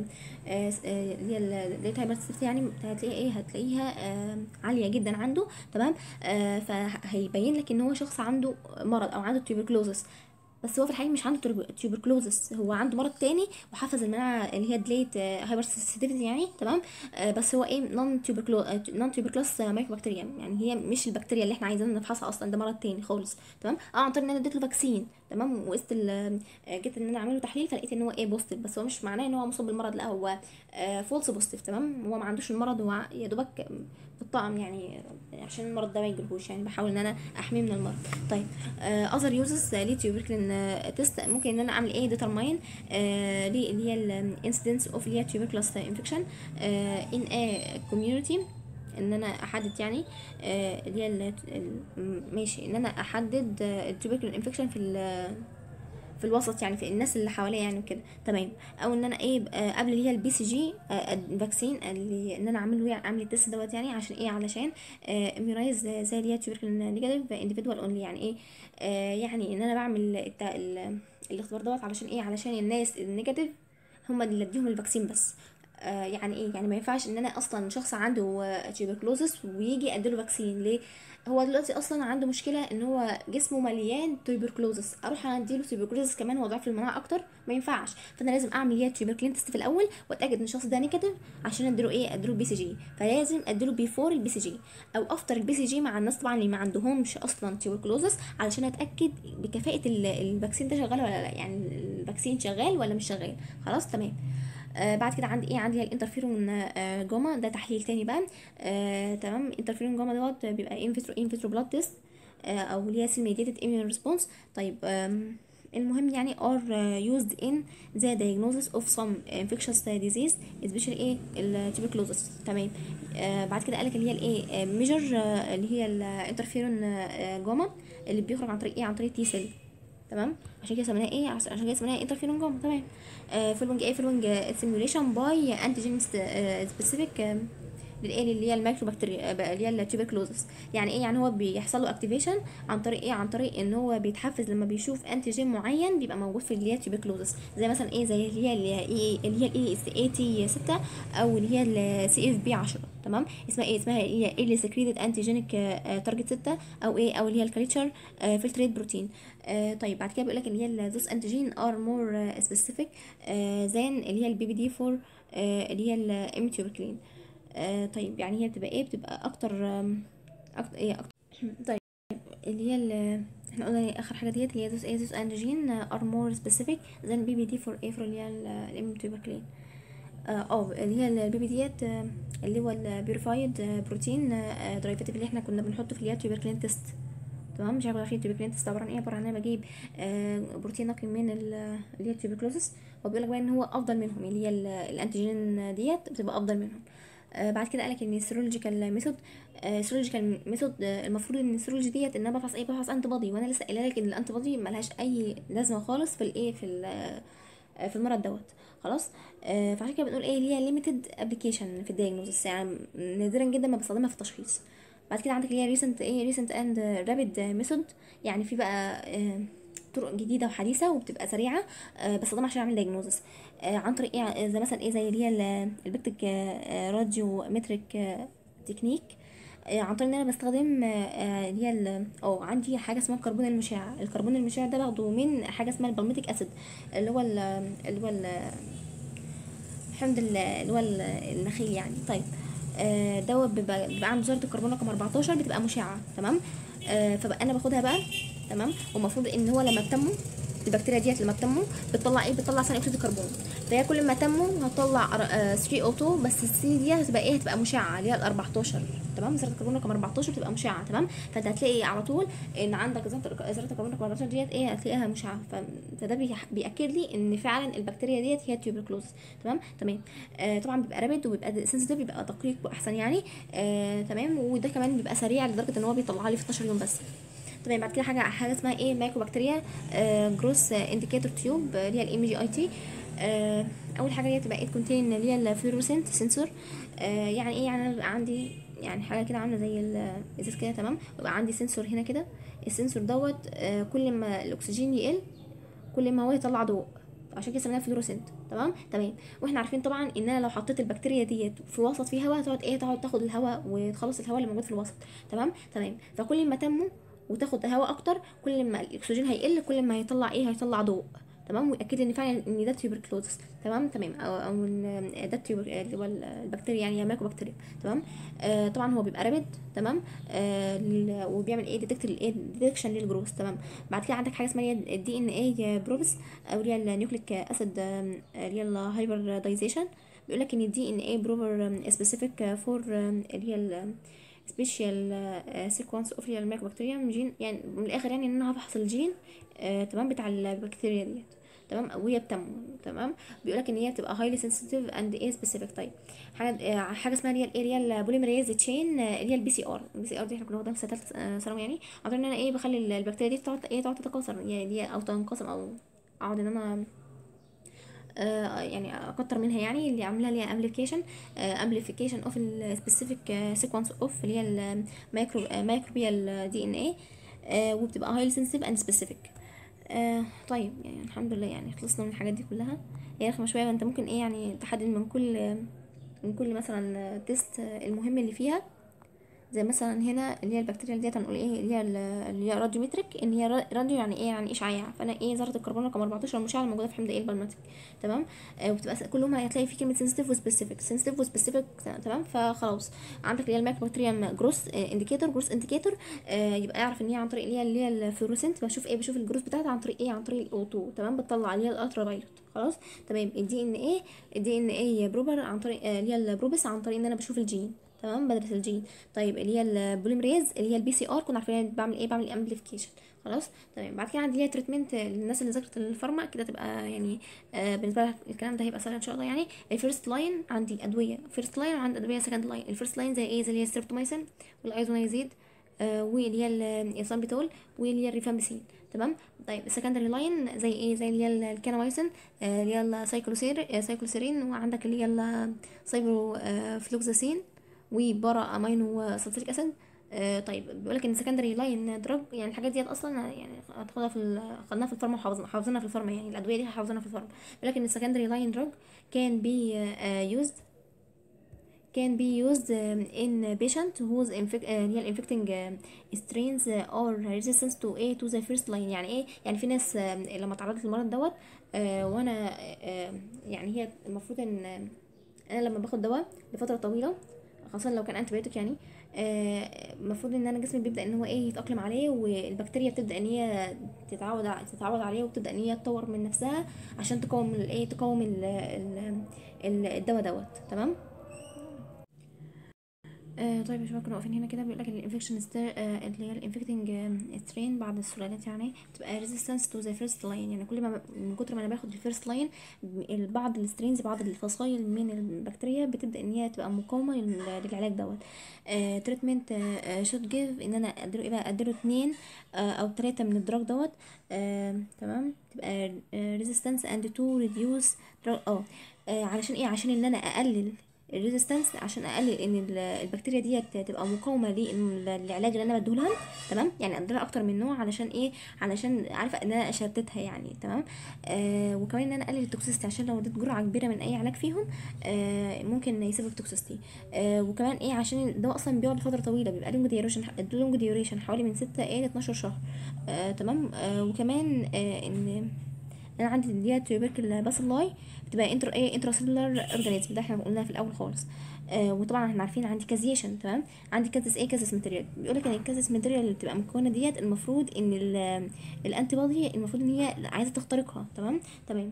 اللي هي الديليت هايبرسيستي يعني هتلاقيها ايه هتلاقيها آه، عاليه جدا عنده تمام آه، فهيبين لك ان هو شخص عنده مرض او عنده تيوبركلوزس بس هو في الحقيقه مش عنده تيوبركلوزس هو عنده مرض تاني وحفظ المناعه اللي هي ديليت هايبر سنسيتيفيتي يعني تمام آه، بس هو ايه نون تيوبركلو نون تيوبركلوس مايكروبكتيريا يعني هي مش البكتيريا اللي احنا عايزين نفحصها اصلا ده مرض تاني خالص تمام اه عن طريق ان انا اديت له فاكسين تمام وقست ال- آه، جيت ان انا اعمل له تحليل فلقيت ان هو ايه بوزيتيف بس هو مش معناه ان هو مصاب بالمرض لا هو فولس بوزيتيف تمام هو ما عندوش المرض هو يا دوبك بالطعم يعني عشان المرض ده ما يجيلهوش يعني بحاول ان انا احميه من المرض طيب اذر يوزز لتيوبركلين تيست ممكن ان انا اعمل ايه ديترماين ليه اللي هي الانسيدنس اوف اللي هي تيوبركلوس انفكشن ان ا كوميونتي ان انا احدد يعني آه، اللي هي ال- ال- ماشي ان انا احدد التيوبركلين انفكشن في ال- في الوسط يعني في الناس اللي حواليا يعني وكده تمام او ان انا ايه آه، قبل اللي هي البي سي جي فاكسين اللي ان انا اعمل له يعني اعمل التست دوت يعني عشان ايه علشان اميونايز زي اللي هي تيوبركلين نيجاتيف انديفيدوال اونلي يعني ايه آه، يعني ان انا بعمل الت- ال- الاختبار دوت علشان ايه علشان الناس النيجاتيف هم اللي اديهم الفاكسين بس آه يعني ايه يعني ما ينفعش ان انا اصلا شخص عنده تيوبركلوزس ويجي اديله فاكسين ليه هو دلوقتي اصلا عنده مشكله ان هو جسمه مليان تيوبركلوزس اروح اديله تيوبركلوزس كمان واضعف المناعه اكتر ما ينفعش فانا لازم اعمل هي تيوبركلين تيست في الاول واتاكد ان الشخص ده نيجاتيف عشان اديله ايه اديله البي سي جي فلازم اديله بيفور البي سي جي او افتر البي سي جي مع الناس طبعا اللي ما عندهمش اصلا تيوبركلوزس علشان اتاكد بكفاءه ال- الفاكسين ده شغال ولا لا يعني الفاكسين شغال ولا مش شغال خلاص تمام آه بعد كده عندي ايه عندي الانترفيرون آه جاما ده تحليل تاني بقى آه تمام انترفيرون جاما دوت بيبقى انفيترو انفيترو بلاد تيست آه او اللي هي سيل ميديتد اميون ريسبونس طيب آم، المهم يعني are uh, used in the diagnosis of some infectious disease especially ايه التوبركلوزس تمام آه بعد كده قالك اللي هي الايه ميجر اللي هي الانترفيرون جاما اللي بيخرج عن طريق ايه عن طريق تي سيل تمام عشان كده سميناها ايه عشان كده سميناها انترفيرون جاما تمام آه فيلونج ايه فيلونج سيميوليشن باي انتيجين سبيسيفيك للايه اللي هي الميكروبكتيريا آه، اللي هي التوبركلوزس يعني ايه يعني هو بيحصل له اكتيفيشن عن طريق ايه عن طريق ان هو بيتحفز لما بيشوف انتيجين معين بيبقى موجود في اللي هي التوبركلوزس زي مثلا ايه زي اللي هي اللي هي اللي هي الاي اس اي تي 6 او اللي هي السي اف بي 10 تمام اسمها ايه اسمها هي اللي سكريتد انتيجينيك تارجت 6 او ايه او اللي هي الكاليتشر فلتريت بروتين آه طيب بعد كده بيقول لك اللي هي ذوس انتيجين ار مور سبيسيفيك ذان اللي هي البي بي دي 4 اللي هي الاميتيوبركلين آه طيب يعني هي بتبقى ايه بتبقى اكتر آم، اكتر ايه اكتر طيب اللي هي ال- احنا قلنا إيه اخر حاجه ديت اللي هي ذوس ايه ذوس انتيجين ار مور سبيسيفيك ذان بي بي دي 4 ايه اللي هي الاميتيوبركلين اه آه، اللي هي البي بي ديت آه، اللي هو البيوريفايد بروتين درايفاتيف اللي احنا كنا بنحطه في اللي هي تيوبركلين تيست تمام مش عارفه عارفين التيوبركلين تيست عباره عن ايه عباره عن انا بجيب آه، بروتين نقي من ال- اللي هي التيوبركلوزس هو بيقول لك بقى ان هو افضل منهم اللي هي ال- الانتيجين ديت بتبقى افضل منهم آه بعد كده قالك ان السيرولوجيكال ميثود السيرولوجيكال ميثود المفروض ان السيرولوجي ديت ان انا بفحص ايه بفحص انتي بودي وانا لسه قايله لك ان الانتي بودي ملهاش اي لازمه خالص في الايه في ال- آه، في المرض دوت خلاص آه فعشان كده بنقول ايه اللي هي ليميتد ابلكيشن في الدايجنوستس يعني نادرا جدا ما بستخدمها في التشخيص بعد كده عندك اللي هي ريسنت ايه ريسنت اند رابيد ميثود يعني في بقى آه طرق جديده وحديثه وبتبقى سريعه آه بستخدمها عشان اعمل دايجنوزس آه عن طريق ايه زي مثلا ايه زي اللي هي ال- البكتيك آه راديو متريك آه تكنيك آه، عن طريق ان انا بستخدم آه، آه، اللي هي ال- اه عندي حاجه اسمها الكربون المشع الكربون المشع ده باخده من حاجه اسمها البالميتيك اسيد اللي هو ال- اللي هو ال- الحمض ال- اللي هو ال- النخيل يعني طيب آه، دوت بيبقى بيبقى عند ذره الكربون رقم 14 بتبقى مشعه تمام آه، فبقى انا باخدها بقى تمام والمفروض ان هو لما بتنمو البكتيريا ديت لما بتنمو بتطلع ايه بتطلع ثاني اكسيد الكربون فهي كل ما تنمو هتطلع 3 اوتو بس السي دي هتبقى ايه هتبقى مشعه اللي هي ال 14 تمام ذره الكربون رقم 14 بتبقى مشعه تمام فانت هتلاقي على طول ان عندك ذره الك- ذره الكربون رقم 14 ديت ايه هتلاقيها مشعه ف- فده بيح- بياكد لي ان فعلا البكتيريا ديت هي تيوبركلوز تمام تمام آه طبعا بيبقى رابد وبيبقى سنسيتيف بيبقى دقيق واحسن يعني آه تمام وده كمان بيبقى سريع لدرجه ان هو بيطلع لي في 12 يوم بس تمام بعد كده حاجه حاجه اسمها ايه مايكروبكتيريا آه جروس انديكيتور تيوب اللي هي الام جي اي تي اول حاجه هي تبقى ايه كونتين اللي هي الفلوروسنت سنسور آه يعني ايه يعني انا بيبقى عندي يعني حاجه كده عامله زي الازاز كده تمام بيبقى عندي سنسور هنا كده السنسور دوت آه كل ما الاكسجين يقل كل ما هو يطلع ضوء عشان كده سميناها فلوروسنت تمام تمام واحنا عارفين طبعا ان انا لو حطيت البكتيريا ديت في وسط فيه هواء تقعد ايه تقعد تاخد الهواء وتخلص الهواء اللي موجود في الوسط تمام تمام فكل ما تنمو وتاخد هواء اكتر كل ما الاكسجين هيقل كل ما هيطلع ايه هيطلع ضوء تمام ويأكد ان فعلا ان ده تيوبركلوزس تمام تمام او او ان ده التيوبر اللي هو البكتيريا يعني هي مايكروبكتيريا تمام آه طبعا هو بيبقى رابد تمام آه لل- وبيعمل ايه ديتكت الايه ديتكشن للجروث تمام بعد كده عندك حاجه اسمها الدي ان اي بروبس او اللي هي النيوكليك اسيد اللي هي الهايبردايزيشن بيقول لك ان الدي ان اي بروبر سبيسيفيك فور اللي هي ال- سبيشال سيكونس اوف الميكروبكتيريا جين يعني من الاخر يعني ان انا هفحص الجين آه تمام بتاع البكتيريا ديت تمام وهي بتنمو تمام بيقول لك ان هي بتبقى هايلي سنسيتيف اند ايه سبيسيفيك طيب حاجه آه حاجه اسمها اللي هي الاريال بوليمريز تشين اللي هي البي سي ار البي سي ار دي احنا كنا واخدينها في سنه ثالثه ثانوي يعني عن طريق ان انا ايه بخلي ال- البكتيريا دي تقعد ايه تقعد تتكاثر يعني دي او تنقسم او اقعد ان انا آه، يعني اكتر منها يعني اللي عامله ليها امبليكيشن امبليفيكيشن اوف السبيسيفيك سيكونس اوف اللي هي المايكرو مايكروبيال دي ان اي وبتبقى هايلي سنسيتيف اند سبيسيفيك طيب يعني الحمد لله يعني خلصنا من الحاجات دي كلها هي رخمه شويه انت ممكن ايه يعني تحدد من كل من كل مثلا تيست المهم اللي فيها زي مثلا هنا اللي هي البكتيريا ديت هنقول ايه اللي هي ال- اللي هي راديومتريك ان هي را- راديو يعني ايه يعني اشعاع فانا ايه ذره الكربون رقم 14 المشعه الموجوده في حمض ايه البالماتيك تمام آه وبتبقى س- كلهم هتلاقي في كلمه سنسيتيف وسبيسيفيك سنسيتيف وسبيسيفيك تمام فخلاص عندك اللي هي المايكروبكتيريا جروس انديكيتور جروس انديكيتور آه يبقى اعرف ان هي عن طريق اللي هي اللي هي الفلوروسنت بشوف ايه بشوف الجروس بتاعتها عن طريق ايه عن طريق الاوتو تمام بتطلع اللي هي الالترا فايلوت خلاص تمام الدي ان ايه الدي ان ايه بروبر عن طريق آه، اللي هي البروبس عن طريق ان انا بشوف الجين تمام بدرس الجين طيب اللي هي البوليمريز اللي هي البي سي ار كنا عارفين بعمل ايه بعمل امبليفيكيشن خلاص تمام بعد كده عندي ليها تريتمنت للناس اللي ذاكرت الفارما كده تبقى يعني آه بالنسبه لها الكلام ده هيبقى سهل ان شاء الله يعني الفيرست لاين عندي ادويه فيرست لاين وعندي ادويه سكند لاين الفيرست لاين زي ايه زي اللي هي الستريبتومايسين والايزونايزيد آه واللي هي الاسامبيتول واللي هي الريفامبيسين تمام طيب السكندري لاين زي ايه زي اللي هي الكانوايسين آه اللي هي السايكلوسير آه سايكلوسيرين وعندك اللي هي السايبرو آه فلوكساسين وبارا امينو سلسليك اسيد آه طيب بيقول لك ان سكندري لاين دراج يعني الحاجات ديت اصلا يعني هتاخدها في ال- خدناها في الفارما وحافظ- حافظينها في الفارما يعني الادويه دي حافظينها في الفارما بيقول لك ان السكندري لاين دراج كان بي يوزد can be used um, in patient whose infect uh, هي infecting uh, strains uh, or resistance to A to the first line يعني ايه يعني في ناس um, لما اتعرضت للمرض دوت uh, وانا uh, يعني هي المفروض ان uh, انا لما باخد دواء لفتره طويله خاصه لو كان انتبيوتيك يعني آه، المفروض ان انا جسمي بيبدا ان هو ايه يتاقلم عليه والبكتيريا بتبدا ان هي تتعود ع- تتعود عليه وتبدا ان هي تطور من نفسها عشان تقاوم الايه تقاوم ال- ال- ال- الدواء دوت تمام آه طيب يا شباب كنا واقفين هنا كده بيقول لك الانفكشن آه اللي هي الانفكتنج سترين بعض السلالات يعني بتبقى ريزيستنس تو ذا فيرست لاين يعني كل ما ب- من كتر ما انا باخد الفيرست لاين بعض السترينز بعض الفصائل من البكتيريا بتبدا ان هي تبقى مقاومه لل- للعلاج دوت تريتمنت شوت جيف ان انا اديله ايه بقى اديله اتنين آه او تلاتة من الدراج دوت آه تمام تبقى ريزيستنس اند تو ريديوس اه آه، علشان ايه عشان ان انا اقلل الريزيستنس عشان اقلل ان ال- البكتيريا ديت تبقى مقاومه لل- للعلاج اللي انا بديهولها تمام يعني اديلها اكتر من نوع علشان ايه علشان عارفه ان انا اشتتها يعني تمام آه وكمان ان انا اقلل التوكسيستي عشان لو اديت جرعه كبيره من اي علاج فيهم آه ممكن يسبب توكسيستي آه وكمان ايه عشان الدواء اصلا بيقعد فتره طويله بيبقى لونج ديوريشن لونج ديوريشن حوالي من 6 الى 12 شهر آه تمام آه وكمان آه ان انا عندي ديت تيوبركل باسيلاي بتبقى انتر ايه انترا سيلولار اورجانيزم ده احنا قلناها في الاول خالص آه وطبعا احنا عارفين عندي كازيشن تمام عندي كازس ايه كازس ماتيريال بيقول لك ان الكازس ماتيريال اللي بتبقى مكونه ديت المفروض ان الانتي بودي المفروض ان هي عايزه تخترقها تمام تمام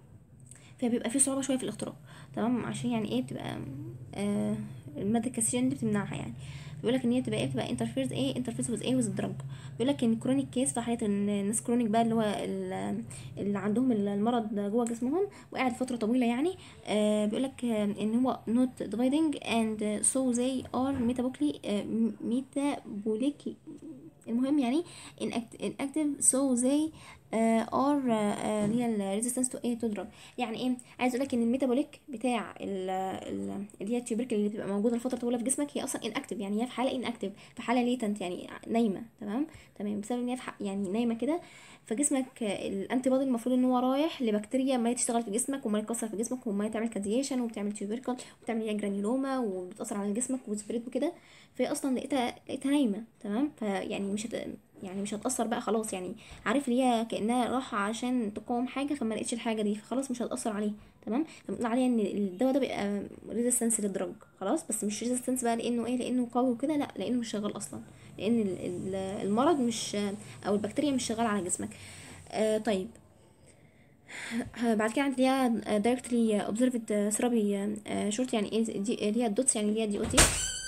فبيبقى في صعوبه شويه في الاختراق تمام عشان يعني ايه بتبقى آه الماده الكازيشن دي بتمنعها يعني بيقول لك ان هي بتبقى ايه بتبقى انترفيرز ايه انترفيرز ويز ايه ويز الدراج بيقول لك ان كرونيك كيس في حاله ان الناس كرونيك بقى اللي هو ال- اللي عندهم المرض جوه جسمهم وقاعد فتره طويله يعني آه بيقول لك ان هو not dividing and so they are metabolically آه metabolic المهم يعني inactive, inactive so they آه are آه اللي هي الريزيستنس تو ايه تو دراج يعني ايه عايز اقول لك ان الميتابوليك بتاع ال- ال- اللي هي التيوبركل اللي بتبقى موجوده لفتره طويله في جسمك هي اصلا inactive يعني هي في حاله inactive في حاله ليتنت يعني نايمه تمام تمام بسبب ان هي في ح- يعني نايمه كده فجسمك الانتي بودي المفروض ان هو رايح لبكتيريا ما تشتغل في جسمك وما يتكسر في جسمك وما تعمل كازيشن وبتعمل تيوبركل وبتعمل هي جرانيولوما وبتاثر على جسمك وسبريد وكده فهي اصلا لقيتها لقيتها نايمه تمام فيعني مش هت... يعني مش هتاثر بقى خلاص يعني عارف اللي هي كانها راحه عشان تقاوم حاجه فما لقيتش الحاجه دي فخلاص مش هتاثر عليه تمام فبنقول عليها ان الدواء ده بيبقى ريزيستنس للدرج خلاص بس مش ريزيستنس بقى لانه ايه لانه قوي وكده لا لانه مش شغال اصلا لان ال- ال- المرض مش او البكتيريا مش شغاله على جسمك آه طيب بعد كده عندي ليها دايركتلي اوبزرفد ثيرابي شورت يعني ايه دي اللي هي الدوتس يعني اللي هي دي او تي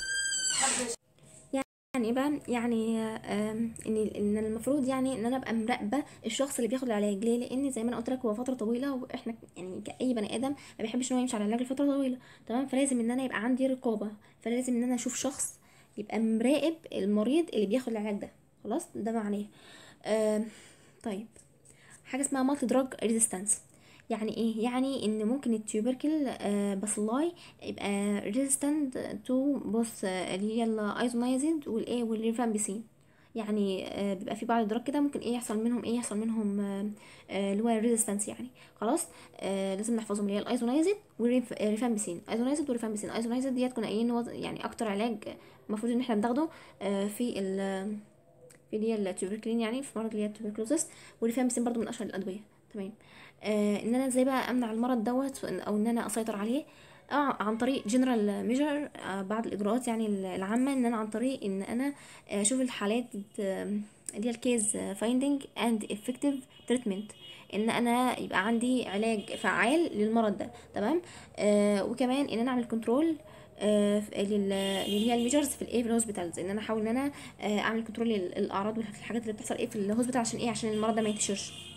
يعني ايه بقى يعني آم، ان ان المفروض يعني ان انا ابقى مراقبه الشخص اللي بياخد العلاج ليه لان زي ما انا قلت لك هو فتره طويله واحنا يعني كاي بني ادم ما بيحبش ان هو يمشي على العلاج لفتره طويله تمام فلازم ان انا يبقى عندي رقابه فلازم ان انا اشوف شخص يبقى مراقب المريض اللي بياخد العلاج ده خلاص ده معناه آم، طيب حاجه اسمها مالتي دراج ريزيستنس يعني ايه يعني ان ممكن التيوبركل آه باسلاي يبقى ريزيستنت تو بص اللي هي الايزونايزد والايه والريفامبيسين يعني آه بيبقى في بعض الدراج كده ممكن ايه يحصل منهم ايه يحصل منهم آه آه، اللي هو الريزيستنس يعني خلاص آه لازم نحفظهم اللي هي الايزونايزد والريفامبيسين ايزونايزد والريفامبيسين ايزونايزد ديت كنا قايلين ان هو يعني اكتر علاج المفروض ان احنا بناخده آه في ال في اللي هي التوبركلين يعني في مرض اللي هي التوبركلوزس والريفامبيسين برضو من اشهر الادويه تمام آه ان انا ازاي بقى امنع المرض دوت او ان انا اسيطر عليه آه عن طريق جنرال ميجر آه بعض الاجراءات يعني العامه ان انا عن طريق ان انا آه، اشوف الحالات آه، اللي هي الكيز فايندينج اند افكتيف تريتمنت ان انا يبقى عندي علاج فعال للمرض ده تمام آه وكمان ان انا اعمل كنترول آه في- لل- اللي هي الميجرز في الايه في الهوسبيتالز ان انا احاول ان انا آه اعمل كنترول للاعراض والحاجات اللي بتحصل ايه في الهوسبيتال عشان ايه عشان المرض ده ما ينتشرش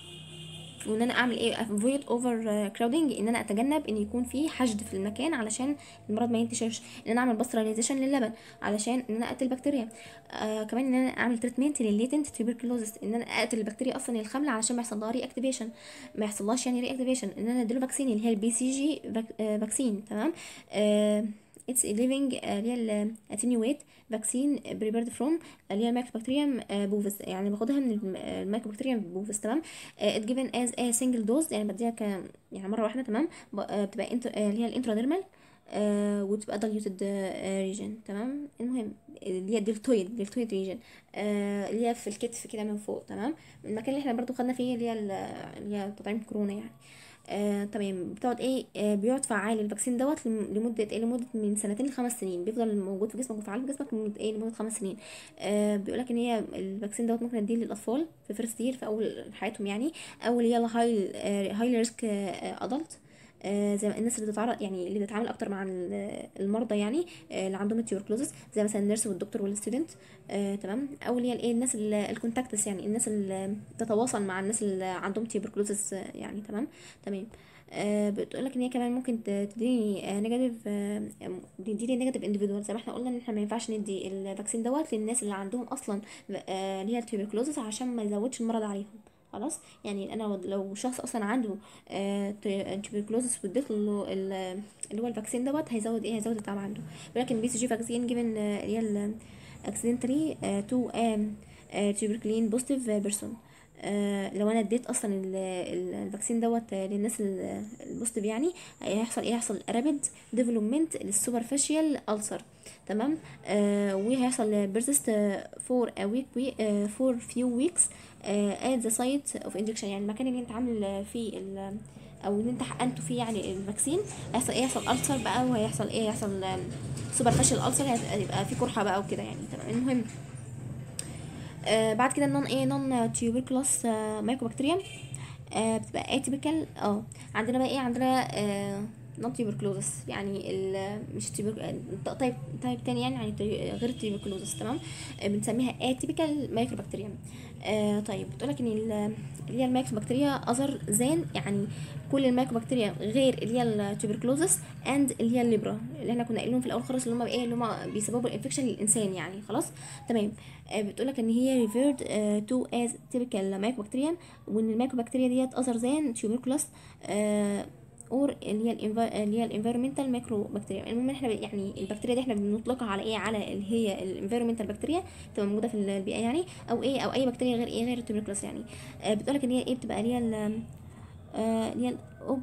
وان انا اعمل ايه avoid over crowding ان انا اتجنب ان يكون في حشد في المكان علشان المرض ما ينتشرش ان انا اعمل باستراليزيشن للبن علشان ان انا اقتل البكتيريا آه كمان ان انا اعمل تريتمنت للليتنت تيوبركلوزس ان انا اقتل البكتيريا اصلا الخامله علشان ما يحصلها ري اكتيفيشن ما يحصلهاش يعني ري اكتيفيشن ان انا اديله فاكسين اللي هي البي سي جي فاكسين تمام آه اتس ليفنج اللي هي الاتينيويت فاكسين بريبيرد فروم اللي هي المايكروبكتيريم بوفيس يعني باخدها من الم- المايكروبكتيريم بوفيس تمام ات جيفن از ا سنجل دوز يعني بديها ك يعني مره واحده تمام ب- آه، بتبقى انت اللي هي الانتراديرمال آه وتبقى دايلوتد ريجن تمام المهم اللي هي الدلتويد دلتويد ريجن آه اللي هي في الكتف كده من فوق تمام المكان اللي احنا برضو خدنا فيه اللي هي ال- اللي هي تطعيم كورونا يعني آه تمام بتقعد ايه آه بيقعد فعال الفاكسين دوت لم- لمده ايه لمده من سنتين لخمس سنين بيفضل موجود في جسمك وفعال في جسمك لمده ايه لمده خمس سنين آه بيقولك ان هي الفاكسين دوت ممكن نديه للاطفال في فيرست يير في اول حياتهم يعني او اللي هي الهاي هاي ريسك ادلت آه زي ما الناس اللي بتتعرض يعني اللي بتتعامل اكتر مع ال- المرضى يعني آه اللي عندهم التيوبركلوزس زي مثلا النيرس والدكتور والستودنت آه تمام او اللي هي الايه الناس ال- الكونتاكتس يعني الناس اللي تتواصل مع الناس اللي عندهم تيوبركلوزس آه يعني تمام تمام آه بتقول لك ان هي كمان ممكن ت- تديني نيجاتيف تديني نيجاتيف انديفيدوال زي ما احنا قلنا ان احنا ما ينفعش ندي الفاكسين دوت للناس اللي عندهم اصلا آه، اللي هي التيوبركلوزس عشان ما يزودش المرض عليهم خلاص يعني انا لو- لو شخص اصلا عنده تيوبركلوزس واديت له ال- اللي هو الفاكسين دوت هيزود ايه هيزود التعب عنده ولكن بي سي جي فاكسين جيفن اللي هي اكسيدنتالي تو تيوبركلين بوزيتيف بيرسون لو انا اديت اصلا ال- ال- الفاكسين دوت آه، للناس ال- البوزيتيف يعني هيحصل ايه هيحصل رابيد ديفلوبمنت للسوبرفيشال ألسر تمام آه وهيحصل بيرسيست فور ا ويك فور فيو ويكس ات ذا سايت اوف انجكشن يعني المكان اللي انت عامل فيه ال- او اللي انت حقنته فيه يعني الفاكسين هيحصل ايه هيحصل ألسر بقى وهيحصل ايه هيحصل سوبرفيشال ألسر هيبقى في قرحه بقى وكده يعني تمام المهم آه بعد كده النون ايه نون تيوبركلوس آه مايكوبكتيريا آه بتبقى اتيبيكال اه عندنا بقى ايه عندنا آه نون تيوبركلوزس يعني ال مش تيوبر تايب تايب تاني يعني يعني تي- غير التيوبركلوزس تمام آه بنسميها اتيبيكال مايكروبكتيريا آه طيب بتقولك ان ال- اللي هي المايكروبكتيريا اذر زان يعني كل المايكروبكتيريا غير اللي هي التيوبركلوزس اند اللي هي الليبرا اللي احنا كنا قايلينهم في الاول خالص اللي هم ايه اللي هم بيسببوا الانفكشن للانسان يعني خلاص تمام آه، بتقولك ان هي referred uh, to as typical mycobacterium وان المايكوبكتيريا ديت other than tuberculosis uh, اور اللي هي الانفا- اللي هي الانفيرمنتال مايكروبكتيريا المهم احنا ب- يعني البكتيريا دي احنا بنطلقها على ايه على اللي هي الانفيرمنتال بكتيريا بتبقى موجوده في البيئه يعني او ايه او اي بكتيريا غير ايه غير التوبركلوس يعني آه بتقولك ان هي ايه بتبقى اللي هي ال- آه، اللي هي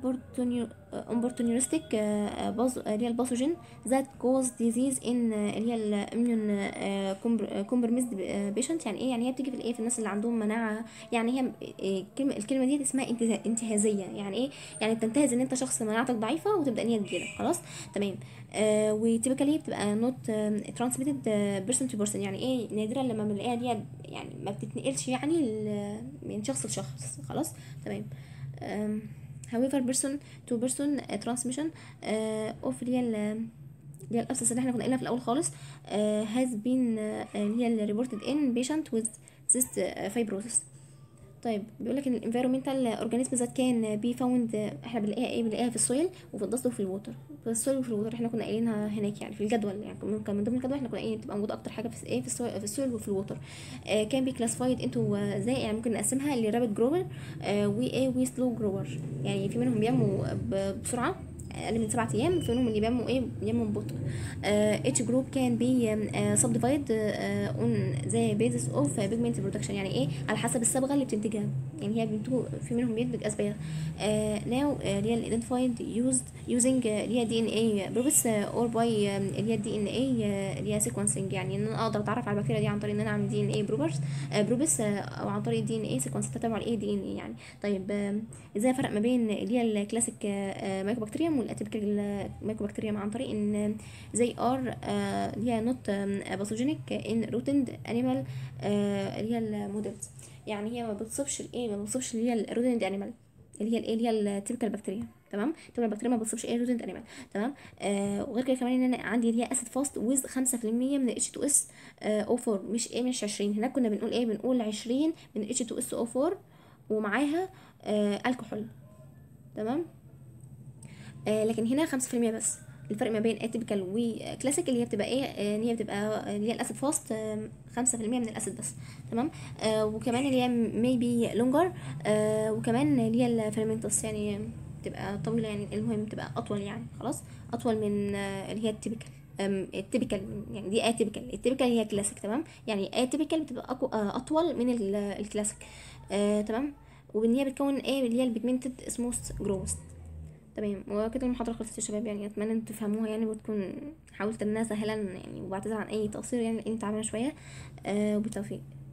opportunistic آه، باز- اللي هي الباثوجين that cause disease in آه، اللي هي الاميون compromised patient يعني ايه يعني هي بتيجي في الايه في الناس اللي عندهم مناعه يعني هي آه، الكلمه الكلمه دي اسمها انتها- انتهازيه يعني ايه يعني بتنتهز ان انت شخص مناعتك ضعيفه وتبدا ان هي تجيلك خلاص تمام آه وتيبيكالي بتبقى نوت ترانسميتد بيرسون تو بيرسون يعني ايه نادرا لما بنلاقيها دي يعني ما بتتنقلش يعني ل- من شخص لشخص خلاص تمام um, however person to person uh, transmission uh, of اللي هي ال- اللي هي الابسس اللي احنا كنا قايلينها في الاول خالص uh, has been uh, اللي هي reported in patient with cyst uh, fibrosis طيب بيقول لك ان الانفيرومنتال اورجانيزم ذات كان بي فاوند احنا بنلاقيها ايه بنلاقيها في السويل وفي الدست وفي الووتر في السويل وفي الووتر احنا كنا قايلينها هناك يعني في الجدول يعني كان كان من ضمن الجدول احنا كنا قايلين بتبقى موجوده اكتر حاجه في ايه في السويل في السويل وفي الووتر كان بي كلاسيفايد انتو زي يعني ممكن نقسمها لرابid جروور وايه وسلو جروور يعني في منهم بينمو ب- بسرعه اقل من سبعة ايام في منهم اللي بينمو ايه بينمو ببطء اتش جروب كان بي سب ديفايد اون ذا بيزس اوف بيجمنت برودكشن يعني ايه على حسب الصبغه اللي بتنتجها يعني هي بينتجوا في منهم بينتج اسباغ ناو اللي هي الايدنتيفايد يوزد يوزنج اللي هي دي ان اي بروبس اور باي اللي هي الدي ان اي اللي هي سيكونسنج يعني ان انا اقدر اتعرف على البكتيريا دي عن طريق ان انا اعمل دي ان اي بروبرز بروبس او عن طريق دي ان اي سيكونس تتبع الاي دي ان اي يعني طيب آه، ازاي افرق ما بين اللي هي الكلاسيك مايكوبكتيريوم والاتيبيكال مايكوبكتيريوم عن طريق ان زي ار اللي هي نوت باثوجينيك ان روتند انيمال اللي هي المودلز يعني هي ما بتصيبش الايه ما بتصيبش اللي هي الروتند انيمال اللي هي الايه اللي هي التيبيكال بكتيريا تمام التيبيكال بكتيريا ما بتصيبش ايه روتند انيمال تمام آه وغير كده كمان ان انا عندي اللي هي اسيد فاست ويز 5% من اتش 2 اس او 4 مش ايه مش 20 هناك كنا بنقول ايه بنقول 20 من اتش 2 اس او 4 ومعاها آه الكحول تمام آه لكن هنا 5% بس الفرق ما بين اتيبيكال وكلاسيك اللي هي بتبقى ايه آه، اللي هي بتبقى اللي هي الاسيد فاست آه، 5% من الاسيد بس تمام آه وكمان اللي هي ميبي لونجر آه وكمان اللي هي الفيرمنتس يعني بتبقى طويله يعني المهم بتبقى اطول يعني خلاص اطول من آه، اللي هي التيبيكال التيبيكال يعني دي اتيبيكال التيبيكال هي كلاسيك تمام يعني اتيبيكال بتبقى أقو آه، اطول من ال- الكلاسيك آه تمام وان هي بتكون ايه اللي هي البيجمنتد سموث جروث تمام وكده المحاضرة خلصت يا شباب يعني اتمنى ان تفهموها يعني وتكون حاولت انها سهلا يعني وبعتذر عن اي تقصير يعني لاني تعبانة شوية آه وبالتوفيق